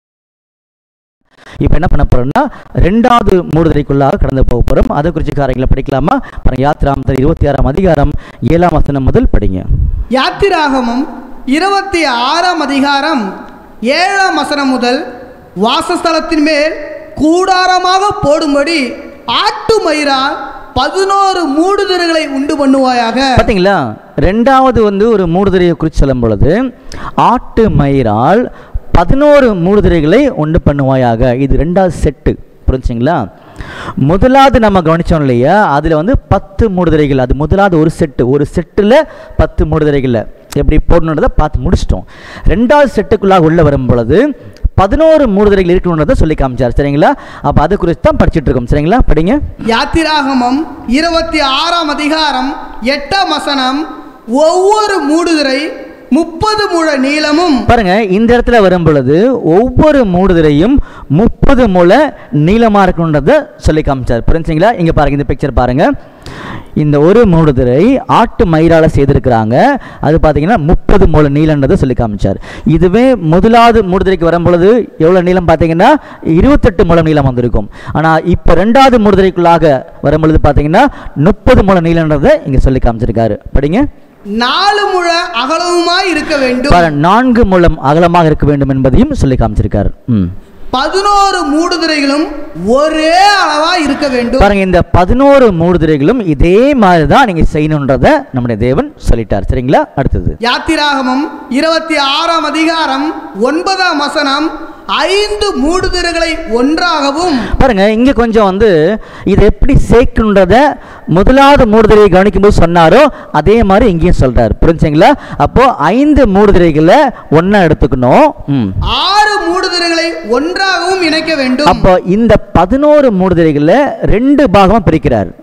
[SPEAKER 1] இப்போ என்ன பண்ண போறோம்னா ரெண்டாவது மூடுதலைக்குள்ளாக கடந்து போக போறோம் அதை குறித்த காரியங்களை படிக்கலாமா பாருங்க யாத்திராமத்தில் இருபத்தி ஆறாம் அதிகாரம் ஏழாம் வசனம் முதல் படிங்க
[SPEAKER 2] யாத்திராகமம் இருபத்தி ஆறாம் அதிகாரம் ஏழாம் வசனம் முதல் வாசஸ்தலத்தின் மேல் கூடாரமாக போடும்படி ஆட்டு மயிரால் பதினோரு மூடுதிரைகளை உண்டு பண்ணுவாயாக
[SPEAKER 1] பார்த்தீங்களா ரெண்டாவது வந்து ஒரு மூடுதிரையை குறித்து சொல்லும் பொழுது ஆட்டு மயிரால் பதினோரு மூடுதிரைகளை உண்டு பண்ணுவாயாக இது ரெண்டாவது செட்டு புரிஞ்சுங்களா முதலாவது நம்ம கவனிச்சோம் இல்லையா அதில் வந்து பத்து மூடுதிரைகள் அது முதலாவது ஒரு செட்டு ஒரு செட்டில் பத்து மூடுதிரைகளில் எப்படி போடணுன்றதை பார்த்து முடிச்சிட்டோம் ரெண்டாவது செட்டுக்குள்ளாக உள்ள வரும் பொழுது பதினோரு மூடுதிரைகள் இருக்கணுன்றதை சொல்லி காமிச்சார் சரிங்களா அப்போ அதை குறித்து தான் படிச்சுட்டு இருக்கோம் சரிங்களா படிங்க
[SPEAKER 2] யாத்திராகமம் இருபத்தி ஆறாம் அதிகாரம் எட்டாம் வசனம் ஒவ்வொரு மூடுதிரை முப்பது முழ நீளமும்
[SPEAKER 1] பாருங்க இந்த இடத்துல வரும் பொழுது ஒவ்வொரு மூடுதிரையும் முப்பது முளை நீளமா இருக்கணுன்றத சொல்லி காமிச்சார் புரிஞ்சுங்களா இங்க பாருங்க இந்த பிக்சர் பாருங்க இந்த ஒரு மூடுதிரை ஆட்டு மயிரால செய்திருக்கிறாங்க அது பார்த்தீங்கன்னா முப்பது முளை நீளன்றதை சொல்லி காமிச்சார் இதுவே முதலாவது மூடுதிரைக்கு வரும் பொழுது எவ்வளோ நீளம் பார்த்தீங்கன்னா இருபத்தெட்டு முழம் நீளம் வந்திருக்கும் ஆனால் இப்போ ரெண்டாவது மூடுதிரைக்குள்ளாக வரும் பொழுது பார்த்தீங்கன்னா முப்பது முளை நீளன்றதை இங்கே சொல்லி காமிச்சிருக்காரு படிங்க
[SPEAKER 2] நாலு முழ அகலவுமாய் இருக்க வேண்டும்
[SPEAKER 1] பாரு, நான்கு முழம் அகலமாக இருக்க வேண்டும் என்பதையும் சொல்லி காமிச்சிருக்காரு ம்
[SPEAKER 2] பதினோரு மூடுதிரைகளும் ஒரே அளவா இருக்க வேண்டும்
[SPEAKER 1] பாருங்க இந்த பதினோரு மூடுதிரைகளும் இதே மாதிரி தான் நீங்க செய்யணுன்றத நம்முடைய தேவன் சொல்லிட்டார் சரிங்களா அடுத்தது
[SPEAKER 2] யாத்திராகமம் இருபத்தி ஆறாம் அதிகாரம் ஒன்பதாம் வசனம் ஐந்து மூடுதிரைகளை ஒன்றாகவும்
[SPEAKER 1] பாருங்க இங்க கொஞ்சம் வந்து இதை எப்படி சேர்க்கணுன்றத முதலாவது மூடுதிரையை கவனிக்கும் போது சொன்னாரோ அதே மாதிரி இங்கேயும் சொல்றாரு புரிஞ்சுங்களா அப்போ ஐந்து மூடுதிரைகளை ஒண்ணா எடுத்துக்கணும் ம்
[SPEAKER 2] ஆறு மூடுதிரைகளை ஒன்றாகவும் இணைக்க வேண்டும்
[SPEAKER 1] அப்போ இந்த பதினோரு மூடுதிரைகளை ரெண்டு பாகமா பிரிக்கிறார்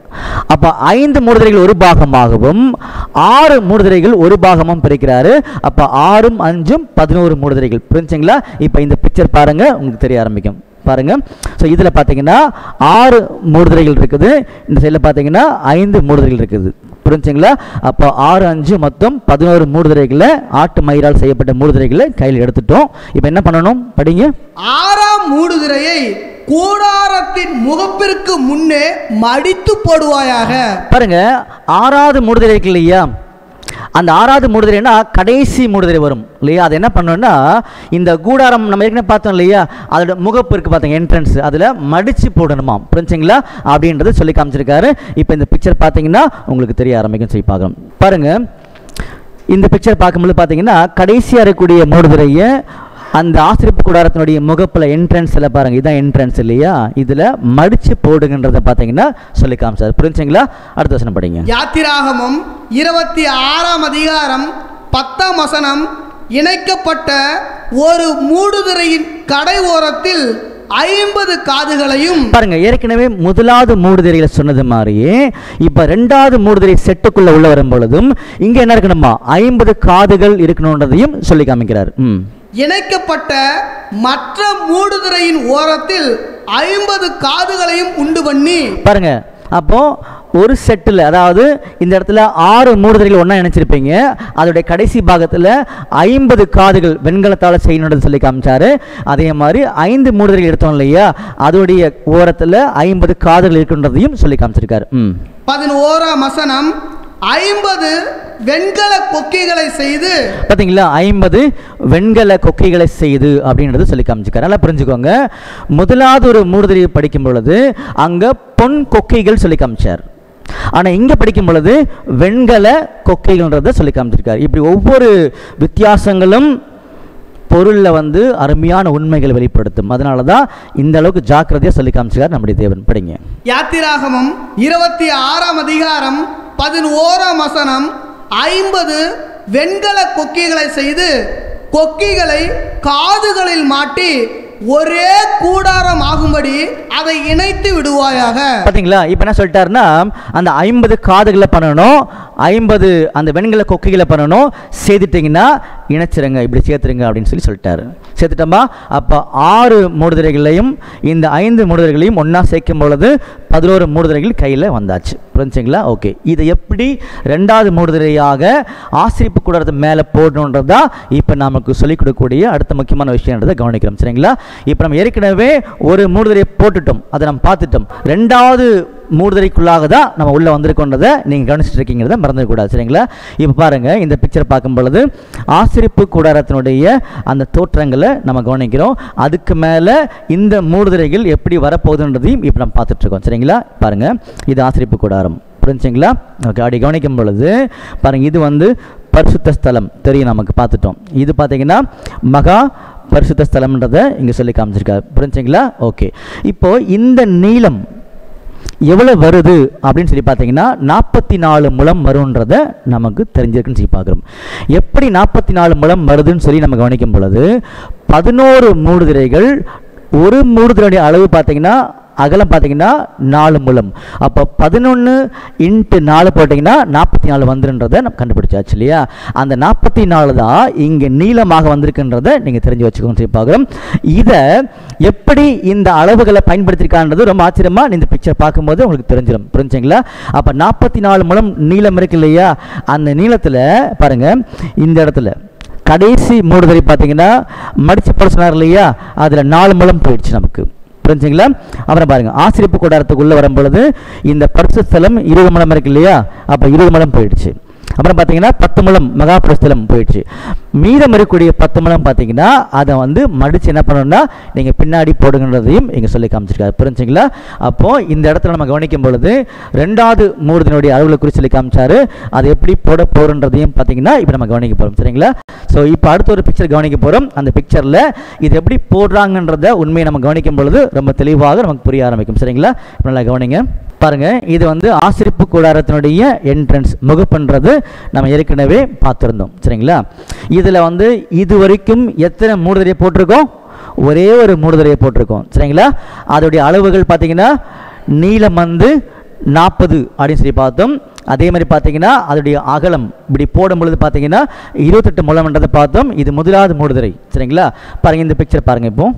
[SPEAKER 1] அப்போ ஐந்து மூடுதிரைகள் ஒரு பாகமாகவும் ஆறு மூடுதிரைகள் ஒரு பாகமும் பிரிக்கிறாரு அப்போ ஆறும் அஞ்சும் பதினோரு மூடுதிரைகள் புரிஞ்சுங்களா இப்போ இந்த பிக்சர் பாருங்க உங்களுக்கு தெரிய ஆரம்பிக்கும் பாருங்க ஸோ இதில் பார்த்தீங்கன்னா ஆறு மூடுதிரைகள் இருக்குது இந்த சைடில் பார்த்தீங்கன்னா ஐந்து மூடுதிரைகள் இருக்குது புரிஞ்சுங்களா அப்போ ஆறு அஞ்சு மொத்தம் பதினோரு மூடுதிரைகளை ஆட்டு மயிரால் செய்யப்பட்ட மூடுதிரைகளை கையில் எடுத்துட்டோம் இப்போ என்ன பண்ணணும் படிங்க
[SPEAKER 2] ஆறாம் மூடுதிரையை கூடாரத்தின் முகப்பிற்கு முன்னே மடித்து போடுவாயாக
[SPEAKER 1] பாருங்க ஆறாவது மூடுதிரை இருக்கு இல்லையா அந்த ஆறாவது மூடுதிரைனா கடைசி மூடுதிரை வரும் இல்லையா அது என்ன பண்ணணும்னா இந்த கூடாரம் நம்ம ஏற்கனவே பார்த்தோம் இல்லையா அதோட முகப்பு இருக்கு பார்த்தீங்க என்ட்ரன்ஸ் அதில் மடிச்சு போடணுமாம் புரிஞ்சுங்களா அப்படின்றத சொல்லி காமிச்சிருக்காரு இப்போ இந்த பிக்சர் பார்த்தீங்கன்னா உங்களுக்கு தெரிய ஆரம்பிக்கும் சொல்லி பார்க்கலாம் பாருங்க இந்த பிக்சர் பார்க்கும்போது பார்த்தீங்கன்னா கடைசியாக இருக்கக்கூடிய மூடுதிரையை அந்த ஆசிரியப்பு கூடாரத்தினுடைய முகப்பில் என்ட்ரன்ஸில் பாருங்க இதான் என்ட்ரன்ஸ் இல்லையா இதில் மடிச்சு போடுங்கன்றதை பார்த்தீங்கன்னா சொல்லி காமிச்சார் புரிஞ்சுங்களா அடுத்த வசனம் படிங்க
[SPEAKER 2] யாத்திராகமம் இருபத்தி ஆறாம் அதிகாரம் பத்தாம் வசனம் இணைக்கப்பட்ட ஒரு மூடுதிரையின் கடை ஓரத்தில் ஐம்பது காதுகளையும்
[SPEAKER 1] பாருங்க ஏற்கனவே முதலாவது மூடுதிரையில சொன்னது மாதிரியே இப்ப ரெண்டாவது மூடுதிரை செட்டுக்குள்ள உள்ள வரும் பொழுதும் இங்க என்ன இருக்கணுமா ஐம்பது காதுகள் இருக்கணுன்றதையும் சொல்லி காமிக்கிறார் ம்
[SPEAKER 2] இணைக்கப்பட்ட மற்ற மூடுதிரையின் ஓரத்தில் ஐம்பது காதுகளையும் உண்டு பண்ணி
[SPEAKER 1] பாருங்க அப்போ ஒரு செட்டில் அதாவது இந்த இடத்துல ஆறு மூடுதிரைகள் ஒன்றா இணைச்சிருப்பீங்க அதோடைய கடைசி பாகத்தில் ஐம்பது காதுகள் வெண்கலத்தால் செய்யணுன்றது சொல்லி காமிச்சாரு அதே மாதிரி ஐந்து மூடுதிரைகள் எடுத்தோம் இல்லையா அதோடைய ஓரத்தில் ஐம்பது காதுகள் இருக்குன்றதையும் சொல்லி காமிச்சிருக்காரு ம்
[SPEAKER 2] பதினோராம் வசனம் ஐம்பது வெண்கல கொக்கிகளை செய்து
[SPEAKER 1] பார்த்தீங்களா ஐம்பது வெண்கல கொக்கைகளை செய்து அப்படின்றத சொல்லி காமிச்சிருக்காரு நல்லா புரிஞ்சுக்கோங்க முதலாவது ஒரு மூடுதிரையை படிக்கும் பொழுது அங்கே பொன் கொக்கைகள் சொல்லி காமிச்சார் ஆனால் இங்கே படிக்கும் பொழுது வெண்கல கொக்கைகள்ன்றதை சொல்லி காமிச்சிருக்காரு இப்படி ஒவ்வொரு வித்தியாசங்களும் பொருளில் வந்து அருமையான உண்மைகளை வெளிப்படுத்தும் அதனால தான் இந்த அளவுக்கு ஜாக்கிரதையாக சொல்லி காமிச்சிருக்காரு நம்முடைய தேவன் படிங்க
[SPEAKER 2] யாத்திராகமம் இருபத்தி ஆறாம் அதிகாரம் பதினோராம் வசனம் ஐம்பது வெண்கல கொக்கிகளை செய்து கொக்கிகளை காதுகளில் மாட்டி ஒரே கூடாரம் ஆகும்படி அதை இணைத்து விடுவாயாக
[SPEAKER 1] பார்த்தீங்களா இப்போ என்ன சொல்லிட்டாருன்னா அந்த ஐம்பது காதுகளை பண்ணணும் ஐம்பது அந்த வெண்கல கொக்கைகளை பண்ணணும் சேர்த்துட்டிங்கன்னா இணைச்சிருங்க இப்படி சேர்த்துருங்க அப்படின்னு சொல்லி சொல்லிட்டாரு சேர்த்துட்டோமா அப்போ ஆறு மூடுதிரைகளையும் இந்த ஐந்து மூடுதிரைகளையும் ஒன்றா சேர்க்கும் பொழுது பதினோரு மூடுதிரைகள் கையில் வந்தாச்சு புரிஞ்சுங்களா ஓகே இதை எப்படி ரெண்டாவது மூடுதிரையாக ஆசிரிப்பு கூடாரத்து மேலே போடணுன்றது தான் இப்போ நமக்கு சொல்லிக் கொடுக்கக்கூடிய அடுத்த முக்கியமான விஷயன்றதை கவனிக்கிறோம் சரிங்களா இப்போ நம்ம ஏற்கனவே ஒரு மூடுதிரையை போட்டுட்டோம் அதை நம்ம பார்த்துட்டோம் ரெண்டாவது மூடுதிரைக்குள்ளாக தான் நம்ம உள்ளே வந்திருக்கோன்றதை நீங்கள் கவனிச்சுட்டு இருக்கீங்கிறத மறந்துடக்கூடாது சரிங்களா இப்போ பாருங்கள் இந்த பிக்சர் பார்க்கும் பொழுது ஆசிரிப்பு கூடாரத்தினுடைய அந்த தோற்றங்களை நம்ம கவனிக்கிறோம் அதுக்கு மேலே இந்த மூடுதிரைகள் எப்படி வரப்போகுதுன்றதையும் இப்போ நம்ம பார்த்துட்ருக்கோம் சரிங்களா பாருங்கள் இது ஆசிரிப்பு கூடாரம் புரிஞ்சுங்களா ஓகே அப்படி கவனிக்கும் பொழுது பாருங்கள் இது வந்து பரிசுத்த ஸ்தலம் தெரியும் நமக்கு பார்த்துட்டோம் இது பார்த்தீங்கன்னா மகா பரிசுத்த ஸ்தலம்ன்றதை இங்கே சொல்லி காமிச்சிருக்காரு புரிஞ்சுங்களா ஓகே இப்போ இந்த நீளம் எவ்வளோ வருது அப்படின்னு சொல்லி பார்த்தீங்கன்னா நாற்பத்தி நாலு முழம் வரும்ன்றத நமக்கு தெரிஞ்சிருக்குன்னு சொல்லி பார்க்குறோம் எப்படி நாற்பத்தி நாலு முழம் வருதுன்னு சொல்லி நம்ம கவனிக்கும் பொழுது பதினோரு மூடுதிரைகள் ஒரு மூடுதிரையுடைய அளவு பார்த்தீங்கன்னா அகலம் பார்த்தீங்கன்னா நாலு முழம் அப்போ பதினொன்று இன்ட்டு நாலு போட்டிங்கன்னா நாற்பத்தி நாலு வந்துருன்றதை நம்ம கண்டுபிடிச்சாச்சு இல்லையா அந்த நாற்பத்தி நாலு தான் இங்கே நீளமாக வந்திருக்குன்றதை நீங்கள் தெரிஞ்சு வச்சுக்கோங்க சொல்லி பார்க்குறோம் இதை எப்படி இந்த அளவுகளை பயன்படுத்தியிருக்கான்றது ரொம்ப ஆச்சரியமாக இந்த பிக்சர் பார்க்கும்போது உங்களுக்கு தெரிஞ்சிடும் புரிஞ்சுங்களா அப்போ நாற்பத்தி நாலு முழம் நீளம் இருக்கு இல்லையா அந்த நீளத்தில் பாருங்கள் இந்த இடத்துல கடைசி மூடுதலை பார்த்தீங்கன்னா மடிச்சு போட சொன்னார் இல்லையா அதில் நாலு முழம் போயிடுச்சு நமக்கு புரிஞ்சுங்களா அப்புறம் பாருங்க ஆசிரியப்பு கூடாரத்துக்கு உள்ள வரும் பொழுது இந்த பரிசு ஸ்தலம் இருபது முழம் இருக்கு இல்லையா அப்போ இருபது முழம் போயிடுச்சு அப்புறம் பார்த்தீங்கன்னா பத்து முழம் மகாபுரஸ்தலம் போயிடுச்சு மீதம் இருக்கக்கூடிய பத்து முழம் பார்த்தீங்கன்னா அதை வந்து மடித்து என்ன பண்ணணும்னா நீங்கள் பின்னாடி போடுங்கன்றதையும் இங்கே சொல்லி காமிச்சிருக்காரு புரிஞ்சுங்களா அப்போது இந்த இடத்துல நம்ம கவனிக்கும் பொழுது ரெண்டாவது மூடுதினுடைய அளவுகளை குறித்து சொல்லி காமிச்சாரு அதை எப்படி போட போகிறன்றதையும் பார்த்தீங்கன்னா இப்போ நம்ம கவனிக்க போகிறோம் சரிங்களா ஸோ இப்போ அடுத்த ஒரு பிக்சர் கவனிக்க போகிறோம் அந்த பிக்சரில் இது எப்படி போடுறாங்கன்றத உண்மையை நம்ம கவனிக்கும் பொழுது ரொம்ப தெளிவாக நமக்கு புரிய ஆரம்பிக்கும் சரிங்களா இப்போ நல்லா கவனிங்க பாருங்க இது வந்து ஆசிரிப்பு கூடாரத்தினுடைய என்ட்ரன்ஸ் முகப்புன்றது நம்ம ஏற்கனவே பார்த்துருந்தோம் சரிங்களா இதில் வந்து இது வரைக்கும் எத்தனை மூடுதிரையை போட்டிருக்கோம் ஒரே ஒரு மூடுதிரையை போட்டிருக்கோம் சரிங்களா அதோடைய அளவுகள் பார்த்தீங்கன்னா நீளம் வந்து நாற்பது அப்படின்னு சொல்லி பார்த்தோம் அதே மாதிரி பார்த்தீங்கன்னா அதோடைய அகலம் இப்படி போடும் பொழுது பார்த்தீங்கன்னா இருபத்தெட்டு முழம்ன்றதை பார்த்தோம் இது முதலாவது மூடுதிரை சரிங்களா பாருங்க இந்த பிக்சர் பாருங்க இப்போ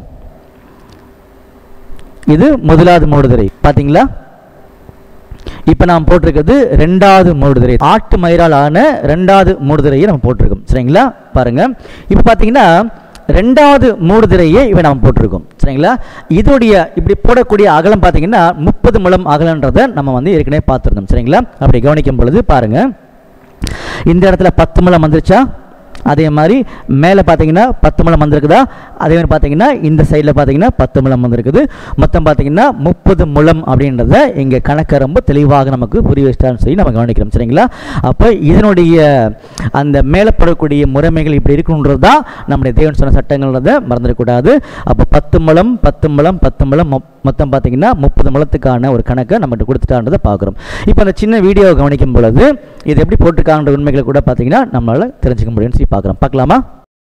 [SPEAKER 1] இது முதலாவது மூடுதிரை பார்த்தீங்களா இப்போ நாம் போட்டிருக்கிறது ரெண்டாவது மூடுதிரை ஆட்டு மயிரால் ஆன ரெண்டாவது மூடுதிரையை நம்ம போட்டிருக்கோம் சரிங்களா பாருங்க இப்போ பார்த்தீங்கன்னா ரெண்டாவது மூடுதிரையை இப்போ நம்ம போட்டிருக்கோம் சரிங்களா இதோடைய இப்படி போடக்கூடிய அகலம் பார்த்தீங்கன்னா முப்பது முழம் அகலன்றதை நம்ம வந்து ஏற்கனவே பார்த்துருந்தோம் சரிங்களா அப்படி கவனிக்கும் பொழுது பாருங்க இந்த இடத்துல பத்து முழம் வந்துருச்சா அதே மாதிரி மேலே பார்த்தீங்கன்னா பத்து முழம் வந்திருக்குதா அதே மாதிரி பார்த்தீங்கன்னா இந்த சைடில் பார்த்தீங்கன்னா பத்து முழம் வந்திருக்குது மொத்தம் பார்த்தீங்கன்னா முப்பது முழம் அப்படின்றத இங்கே கணக்கை ரொம்ப தெளிவாக நமக்கு புரிய வச்சிட்டான்னு சொல்லி நம்ம கவனிக்கிறோம் சரிங்களா அப்போ இதனுடைய அந்த மேலே படக்கூடிய முறைமைகள் இப்படி இருக்கணுன்றது தான் நம்முடைய தேவன் சொன்ன சட்டங்கள்ன்றதை மறந்துடக்கூடாது அப்போ பத்து முழம் பத்து முழம் பத்து முழம் மொ- மொத்தம் பார்த்தீங்கன்னா முப்பது முழத்துக்கான ஒரு கணக்கை நம்மகிட்ட கொடுத்துட்டான்றதை பார்க்குறோம் இப்போ அந்த சின்ன வீடியோவை கவனிக்கும் பொழுது இது எப்படி போட்டிருக்காங்கன்ற உண்மைகளை கூட பார்த்தீங்கன்னா நம்மளால் தெரிஞ்சுக்க முடியும்னு சொல்லி பார்க்குறோம் பார்க்கலாமா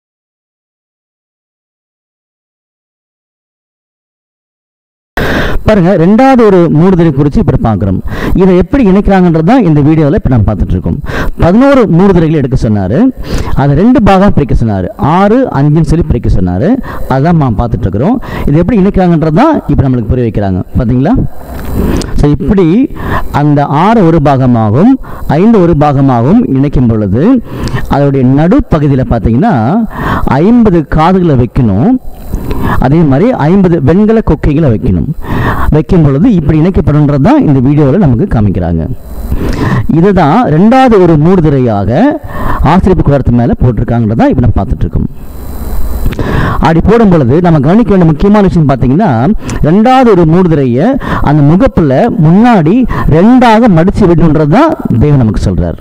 [SPEAKER 1] பாருங்க ரெண்டாவது ஒரு மூடுதலை குறித்து இப்போ பார்க்குறோம் இதை எப்படி இணைக்கிறாங்கன்றது தான் இந்த வீடியோவில் இப்போ நம்ம பார்த்துட்டு இருக்கோம் பதினோரு மூடுதலைகள் எடுக்க சொன்னார் அதை ரெண்டு பாகம் பிரிக்க சொன்னார் ஆறு அஞ்சுன்னு சொல்லி பிரிக்க சொன்னார் அதான் நாம் பார்த்துட்டு இருக்கிறோம் இது எப்படி இணைக்கிறாங்கன்றது தான் இப்போ நம்மளுக்கு புரிய வைக்கிறாங்க பார்த்தீங்களா ஸோ இப்படி அந்த ஆறு ஒரு பாகமாகவும் ஐந்து ஒரு பாகமாகவும் இணைக்கும் பொழுது அதோடைய நடுப்பகுதியில் பார்த்தீங்கன்னா ஐம்பது காதுகளை வைக்கணும் அதே மாதிரி ஐம்பது வெண்கல கொக்கைகளை வைக்கணும் வைக்கும் பொழுது இப்படி இணைக்கப்படுன்றது தான் இந்த வீடியோவில் நமக்கு காமிக்கிறாங்க இதுதான் ரெண்டாவது ஒரு மூடுதிரையாக ஆசிரியப்பு குளத்து மேலே போட்டிருக்காங்கிறதா இப்போ நம்ம பார்த்துட்டு இருக்கோம் அப்படி போடும் பொழுது நம்ம கவனிக்க வேண்டிய முக்கியமான விஷயம் பார்த்தீங்கன்னா ரெண்டாவது ஒரு மூடுதிரையை அந்த முகப்புல முன்னாடி ரெண்டாக மடிச்சு விடணுன்றது தான் தேவன் நமக்கு சொல்றார்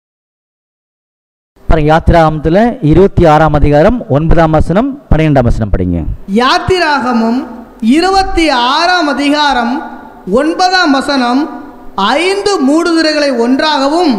[SPEAKER 1] பாருங்க யாத்திராமத்தில் இருபத்தி ஆறாம் அதிகாரம் ஒன்பதாம் வசனம் பன்னிரெண்டாம் வசனம் படிங்க
[SPEAKER 2] யாத்திராகமும் இருபத்தி ஆறாம் அதிகாரம் ஒன்பதாம் வசனம் ஐந்து மூடுதிரைகளை ஒன்றாகவும்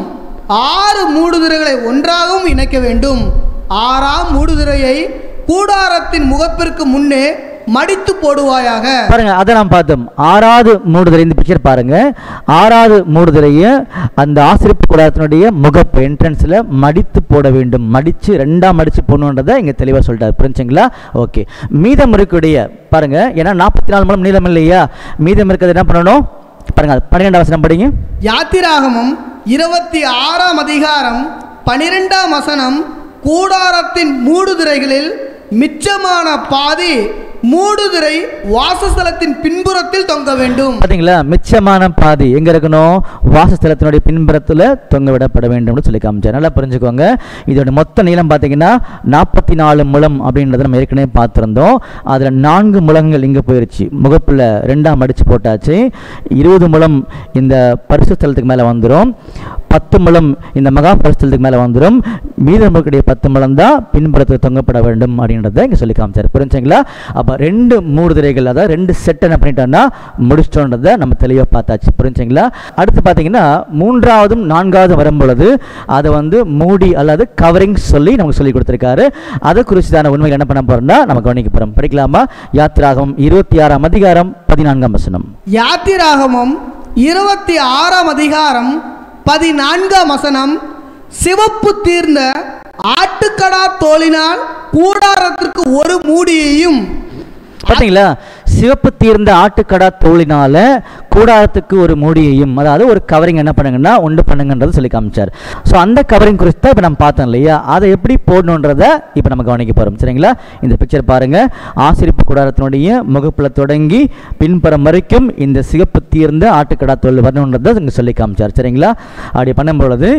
[SPEAKER 2] ஆறு மூடுதிரைகளை ஒன்றாகவும் இணைக்க வேண்டும் ஆறாம் மூடுதிரையை கூடாரத்தின் முகப்பிற்கு முன்னே மடித்து போடுவாயாக
[SPEAKER 1] பாருங்க அதை நாம் பார்த்தோம் ஆறாவது மூடுதிரை இந்த பிக்சர் பாருங்க ஆறாவது மூடுதிரையை அந்த ஆசிரியப்பு கூடாரத்தினுடைய முகப்பு என்ட்ரன்ஸில் மடித்து போட வேண்டும் மடித்து ரெண்டாக மடித்து போடணுன்றதை இங்கே தெளிவாக சொல்லிட்டார் புரிஞ்சுங்களா ஓகே மீதம் இருக்கக்கூடிய பாருங்க ஏன்னா நாற்பத்தி நாலு மூலம் நீளம் இல்லையா மீதம் இருக்கிறது என்ன பண்ணணும் பாருங்க அது பன்னிரெண்டாம் வசனம் படிங்க
[SPEAKER 2] யாத்திராகமம் இருபத்தி ஆறாம் அதிகாரம் பனிரெண்டாம் வசனம் கூடாரத்தின் மூடுதிரைகளில் மிச்சமான பாதி மூடுதிரை வாசஸ்தலத்தின் பின்புறத்தில் தொங்க வேண்டும்
[SPEAKER 1] பார்த்தீங்களா மிச்சமான பாதி எங்க இருக்கணும் வாசஸ்தலத்தினுடைய பின்புறத்தில் தொங்க விடப்பட வேண்டும்னு சொல்லி காமிச்சார் நல்லா புரிஞ்சுக்கோங்க இதோட மொத்த நீளம் பார்த்தீங்கன்னா நாற்பத்தி நாலு முழம் அப்படின்றத நம்ம ஏற்கனவே பார்த்துருந்தோம் அதில் நான்கு முழங்கள் இங்கே போயிருச்சு முகப்பில் ரெண்டாம் மடிச்சு போட்டாச்சு இருபது முழம் இந்த பரிசுத்தலத்துக்கு மேலே வந்துடும் பத்து முழம் இந்த மகா பரிசுத்தலத்துக்கு மேலே வந்துடும் மீதம் இருக்கக்கூடிய பத்து முழம் தான் பின்புறத்தில் தொங்கப்பட வேண்டும் அப்படின்றத இங்கே சொல்லி காமிச்சார் புரிஞ்சுங்களா அப்போ ரெண்டு மூடுதிரைகள் அதாவது ரெண்டு செட் என்ன பண்ணிட்டோம்னா முடிச்சிட்டோன்றதை நம்ம தெளிவாக பார்த்தாச்சு புரிஞ்சுங்களா அடுத்து பார்த்தீங்கன்னா மூன்றாவதும் நான்காவதும் வரும் பொழுது அதை வந்து மூடி அல்லது கவரிங் சொல்லி நமக்கு சொல்லி கொடுத்துருக்காரு அதை குறிச்சுதான உண்மைகள் என்ன பண்ண போறோம்னா நம்ம கவனிக்க போகிறோம் படிக்கலாமா யாத்திராகம் இருபத்தி ஆறாம் அதிகாரம் பதினான்காம் வசனம்
[SPEAKER 2] யாத்திராகமம் இருபத்தி ஆறாம் அதிகாரம் பதினான்காம் வசனம் சிவப்பு தீர்ந்த ஆட்டுக்கடா தோலினால் கூடாரத்திற்கு ஒரு மூடியையும்
[SPEAKER 1] பார்த்தீங்களா சிவப்பு தீர்ந்த ஆட்டுக்கடா தோலினால கூடாரத்துக்கு ஒரு மூடியையும் அதாவது ஒரு கவரிங் என்ன பண்ணுங்கன்னா உண்டு பண்ணுங்கன்றது சொல்லி காமிச்சார் ஸோ அந்த கவரிங் குறித்து தான் இப்போ நம்ம பார்த்தோம் இல்லையா அதை எப்படி போடணுன்றத இப்போ நம்ம கவனிக்க போகிறோம் சரிங்களா இந்த பிக்சர் பாருங்க ஆசிரிப்பு கூடாரத்தினுடைய முகப்பில் தொடங்கி பின்புறம் வரைக்கும் இந்த சிவப்பு தீர்ந்த ஆட்டுக்கடா தோல் வரணுன்றதை இங்கே சொல்லி காமிச்சார் சரிங்களா அப்படி பண்ணும் பொழுது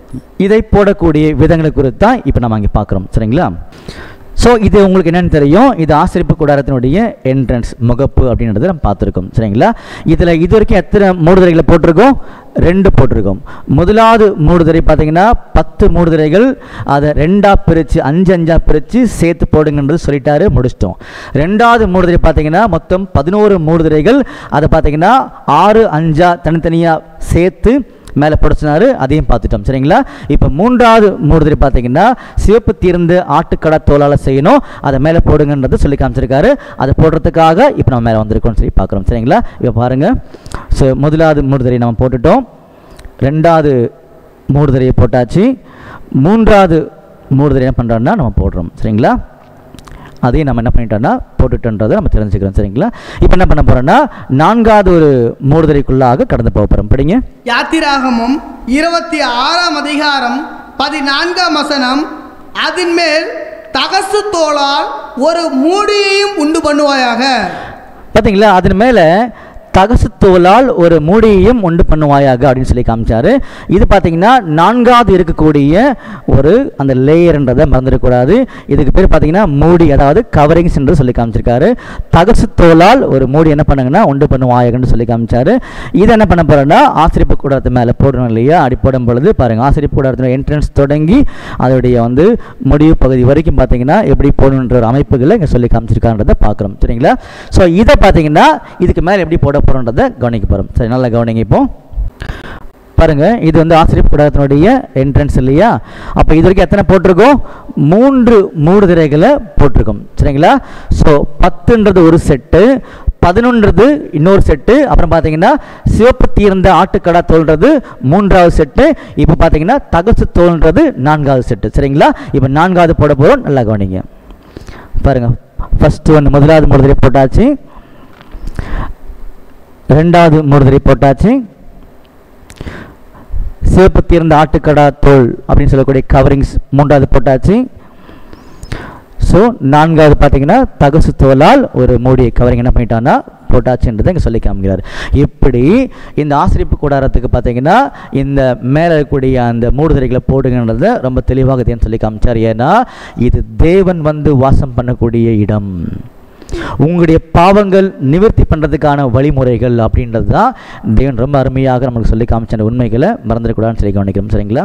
[SPEAKER 1] இதை போடக்கூடிய விதங்களை குறித்து தான் இப்போ நம்ம அங்கே பார்க்குறோம் சரிங்களா ஸோ இது உங்களுக்கு என்னன்னு தெரியும் இது ஆசிரிப்பு கூடாரத்தினுடைய என்ட்ரன்ஸ் முகப்பு அப்படின்றத நம்ம பார்த்துருக்கோம் சரிங்களா இதில் இது வரைக்கும் எத்தனை மூடுதிரைகளை போட்டிருக்கோம் ரெண்டு போட்டிருக்கோம் முதலாவது மூடுதிரை பார்த்தீங்கன்னா பத்து மூடுதிரைகள் அதை ரெண்டாக பிரித்து அஞ்சு அஞ்சாக பிரித்து சேர்த்து போடுங்கன்றது சொல்லிட்டாரு முடிச்சிட்டோம் ரெண்டாவது மூடுதிரை பார்த்தீங்கன்னா மொத்தம் பதினோரு மூடுதிரைகள் அதை பார்த்தீங்கன்னா ஆறு அஞ்சா தனித்தனியாக சேர்த்து மேலே போட சொன்னாரு அதையும் பார்த்துட்டோம் சரிங்களா இப்போ மூன்றாவது மூடுதிரை பார்த்தீங்கன்னா சிவப்பு தீர்ந்து ஆட்டுக்கடா தோலால் செய்யணும் அதை மேலே போடுங்கன்றது சொல்லி காமிச்சிருக்காரு அதை போடுறதுக்காக இப்போ நம்ம மேலே வந்திருக்கோம்னு சொல்லி பார்க்குறோம் சரிங்களா இப்போ பாருங்கள் ஸோ முதலாவது மூடுதிரை நம்ம போட்டுட்டோம் ரெண்டாவது மூடுதிரையை போட்டாச்சு மூன்றாவது மூடுதிரை என்ன பண்ணுறோம்னா நம்ம போடுறோம் சரிங்களா அதையும் நம்ம என்ன பண்ணிட்டோம்னா போட்டுட்டோன்றதை நம்ம தெரிஞ்சுக்கிறோம் சரிங்களா இப்போ என்ன பண்ண போகிறோம்னா நான்காவது ஒரு மூடுதிரைக்குள்ளாக கடந்து போக போகிறோம் படிங்க
[SPEAKER 2] யாத்திராகமம் இருபத்தி ஆறாம் அதிகாரம் பதினான்காம் வசனம் அதன் மேல் தகசு தோளால் ஒரு மூடியையும் உண்டு பண்ணுவாயாக
[SPEAKER 1] பார்த்தீங்களா அதன் மேலே தகசு தோலால் ஒரு மூடியையும் உண்டு பண்ணுவாயாக அப்படின்னு சொல்லி காமிச்சாரு இது பார்த்தீங்கன்னா நான்காவது இருக்கக்கூடிய ஒரு அந்த லேயர்ன்றதை மறந்துடக்கூடாது இதுக்கு பேர் பார்த்தீங்கன்னா மூடி அதாவது கவரிங்ஸ் என்று சொல்லி காமிச்சிருக்காரு தகசு தோலால் ஒரு மூடி என்ன பண்ணுங்கன்னா உண்டு பண்ணுவாயகன்னு சொல்லி காமிச்சாரு இது என்ன பண்ண போறோம்னா ஆசிரியப்பு கூடத்து மேலே போடணும் இல்லையா அப்படி போடும் பொழுது பாருங்க ஆசிரியப்பு கூடத்துல என்ட்ரன்ஸ் தொடங்கி அதோடைய வந்து முடிவு பகுதி வரைக்கும் பார்த்தீங்கன்னா எப்படி போடணுன்ற ஒரு அமைப்புகளை இங்கே சொல்லி காமிச்சிருக்கான்றதை பார்க்குறோம் சரிங்களா ஸோ இதை பார்த்தீங்கன்னா இதுக்கு மேலே எப்படி போட போகிறோன்றதை கவனிக்க போகிறோம் சரி நல்லா கவனிங்க இப்போ பாருங்க இது வந்து ஆசிரியர் கூடத்தினுடைய என்ட்ரன்ஸ் இல்லையா அப்போ இது வரைக்கும் எத்தனை போட்டிருக்கோம் மூன்று மூடுதிரைகளை போட்டிருக்கோம் சரிங்களா ஸோ பத்துன்றது ஒரு செட்டு பதினொன்றது இன்னொரு செட்டு அப்புறம் பார்த்தீங்கன்னா சிவப்பு தீர்ந்த ஆட்டுக்கடா தோல்றது மூன்றாவது செட்டு இப்போ பார்த்தீங்கன்னா தகசு தோல்ன்றது நான்காவது செட்டு சரிங்களா இப்போ நான்காவது போட போகிறோம் நல்லா கவனிங்க பாருங்க ஃபர்ஸ்ட் ஒன்று முதலாவது மூடுதிரை போட்டாச்சு ரெண்டாவது மூடுதிரை போட்டாச்சு சிவப்பு தீர்ந்த ஆட்டுக்கடா தோல் அப்படின்னு சொல்லக்கூடிய கவரிங்ஸ் மூன்றாவது போட்டாச்சு ஸோ நான்காவது பார்த்தீங்கன்னா தகசு தோலால் ஒரு மூடியை கவரிங் என்ன பண்ணிட்டான்னா போட்டாச்சுன்றதை இங்கே சொல்லி காமிக்கிறார் இப்படி இந்த ஆசிரியப்பு கூடாரத்துக்கு பார்த்தீங்கன்னா இந்த மேலே இருக்கக்கூடிய அந்த மூடுதிரைகளை போடுங்கன்றதை ரொம்ப தெளிவாக தேன் சொல்லி காமிச்சார் ஏன்னா இது தேவன் வந்து வாசம் பண்ணக்கூடிய இடம் உங்களுடைய பாவங்கள் நிவர்த்தி பண்ணுறதுக்கான வழிமுறைகள் அப்படின்றது தான் தேவன் ரொம்ப அருமையாக நமக்கு சொல்லி காமிச்ச அந்த உண்மைகளை மறந்துடக்கூடாதுன்னு சொல்லி கவனிக்கிறோம் சரிங்களா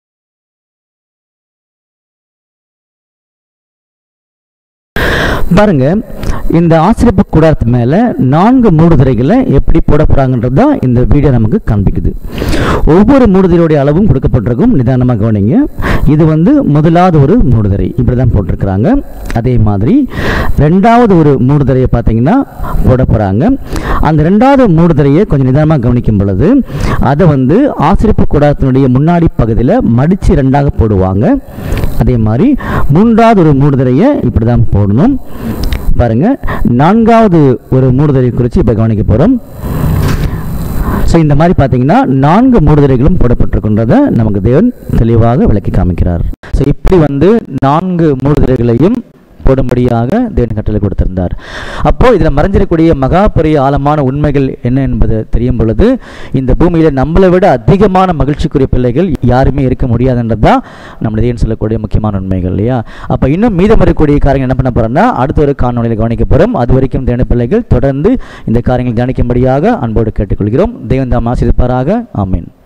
[SPEAKER 1] பாருங்க இந்த ஆசிரியப்பு கூடாரத்து மேலே நான்கு மூடுதிரைகளை எப்படி போட போகிறாங்கன்றது தான் இந்த வீடியோ நமக்கு காண்பிக்குது ஒவ்வொரு மூடுதிரையுடைய அளவும் கொடுக்கப்பட்டிருக்கும் நிதானமாக கவனிங்க இது வந்து முதலாவது ஒரு மூடுதிரை இப்படி தான் போட்டிருக்கிறாங்க அதே மாதிரி ரெண்டாவது ஒரு மூடுதிரையை பார்த்தீங்கன்னா போட போகிறாங்க அந்த ரெண்டாவது மூடுதிரையை கொஞ்சம் நிதானமாக கவனிக்கும் பொழுது அதை வந்து ஆசிரியப்பு கூடாரத்தினுடைய முன்னாடி பகுதியில் மடித்து ரெண்டாக போடுவாங்க அதே மாதிரி மூன்றாவது ஒரு மூடுதிரையை இப்படி தான் போடணும் பாருங்க நான்காவது ஒரு மூடுதிரை குறித்து இப்போ கவனிக்க போகிறோம் ஸோ இந்த மாதிரி பார்த்தீங்கன்னா நான்கு மூடுதிரைகளும் போடப்பட்டிருக்கின்றதை நமக்கு தேவன் தெளிவாக விளக்கி காமிக்கிறார் ஸோ இப்படி வந்து நான்கு மூடுதிரைகளையும் போடும்படியாக தேவன் கட்டளை கொடுத்திருந்தார் அப்போ இதில் மறைஞ்சிருக்கக்கூடிய மகா பெரிய ஆழமான உண்மைகள் என்ன என்பது தெரியும் பொழுது இந்த பூமியில் நம்மளை விட அதிகமான மகிழ்ச்சிக்குரிய பிள்ளைகள் யாருமே இருக்க முடியாதுன்றது தான் நம்ம தேவன் சொல்லக்கூடிய முக்கியமான உண்மைகள் இல்லையா அப்போ இன்னும் மீதம் இருக்கக்கூடிய காரியங்கள் என்ன பண்ண போறோம்னா அடுத்த ஒரு காணொலியில் கவனிக்க போகிறோம் அது வரைக்கும் தேவன பிள்ளைகள் தொடர்ந்து இந்த காரியங்கள் தியானிக்கும்படியாக அன்போடு கேட்டுக்கொள்கிறோம் தேவன் தாம் ஆசிரிப்பாராக ஆமீன்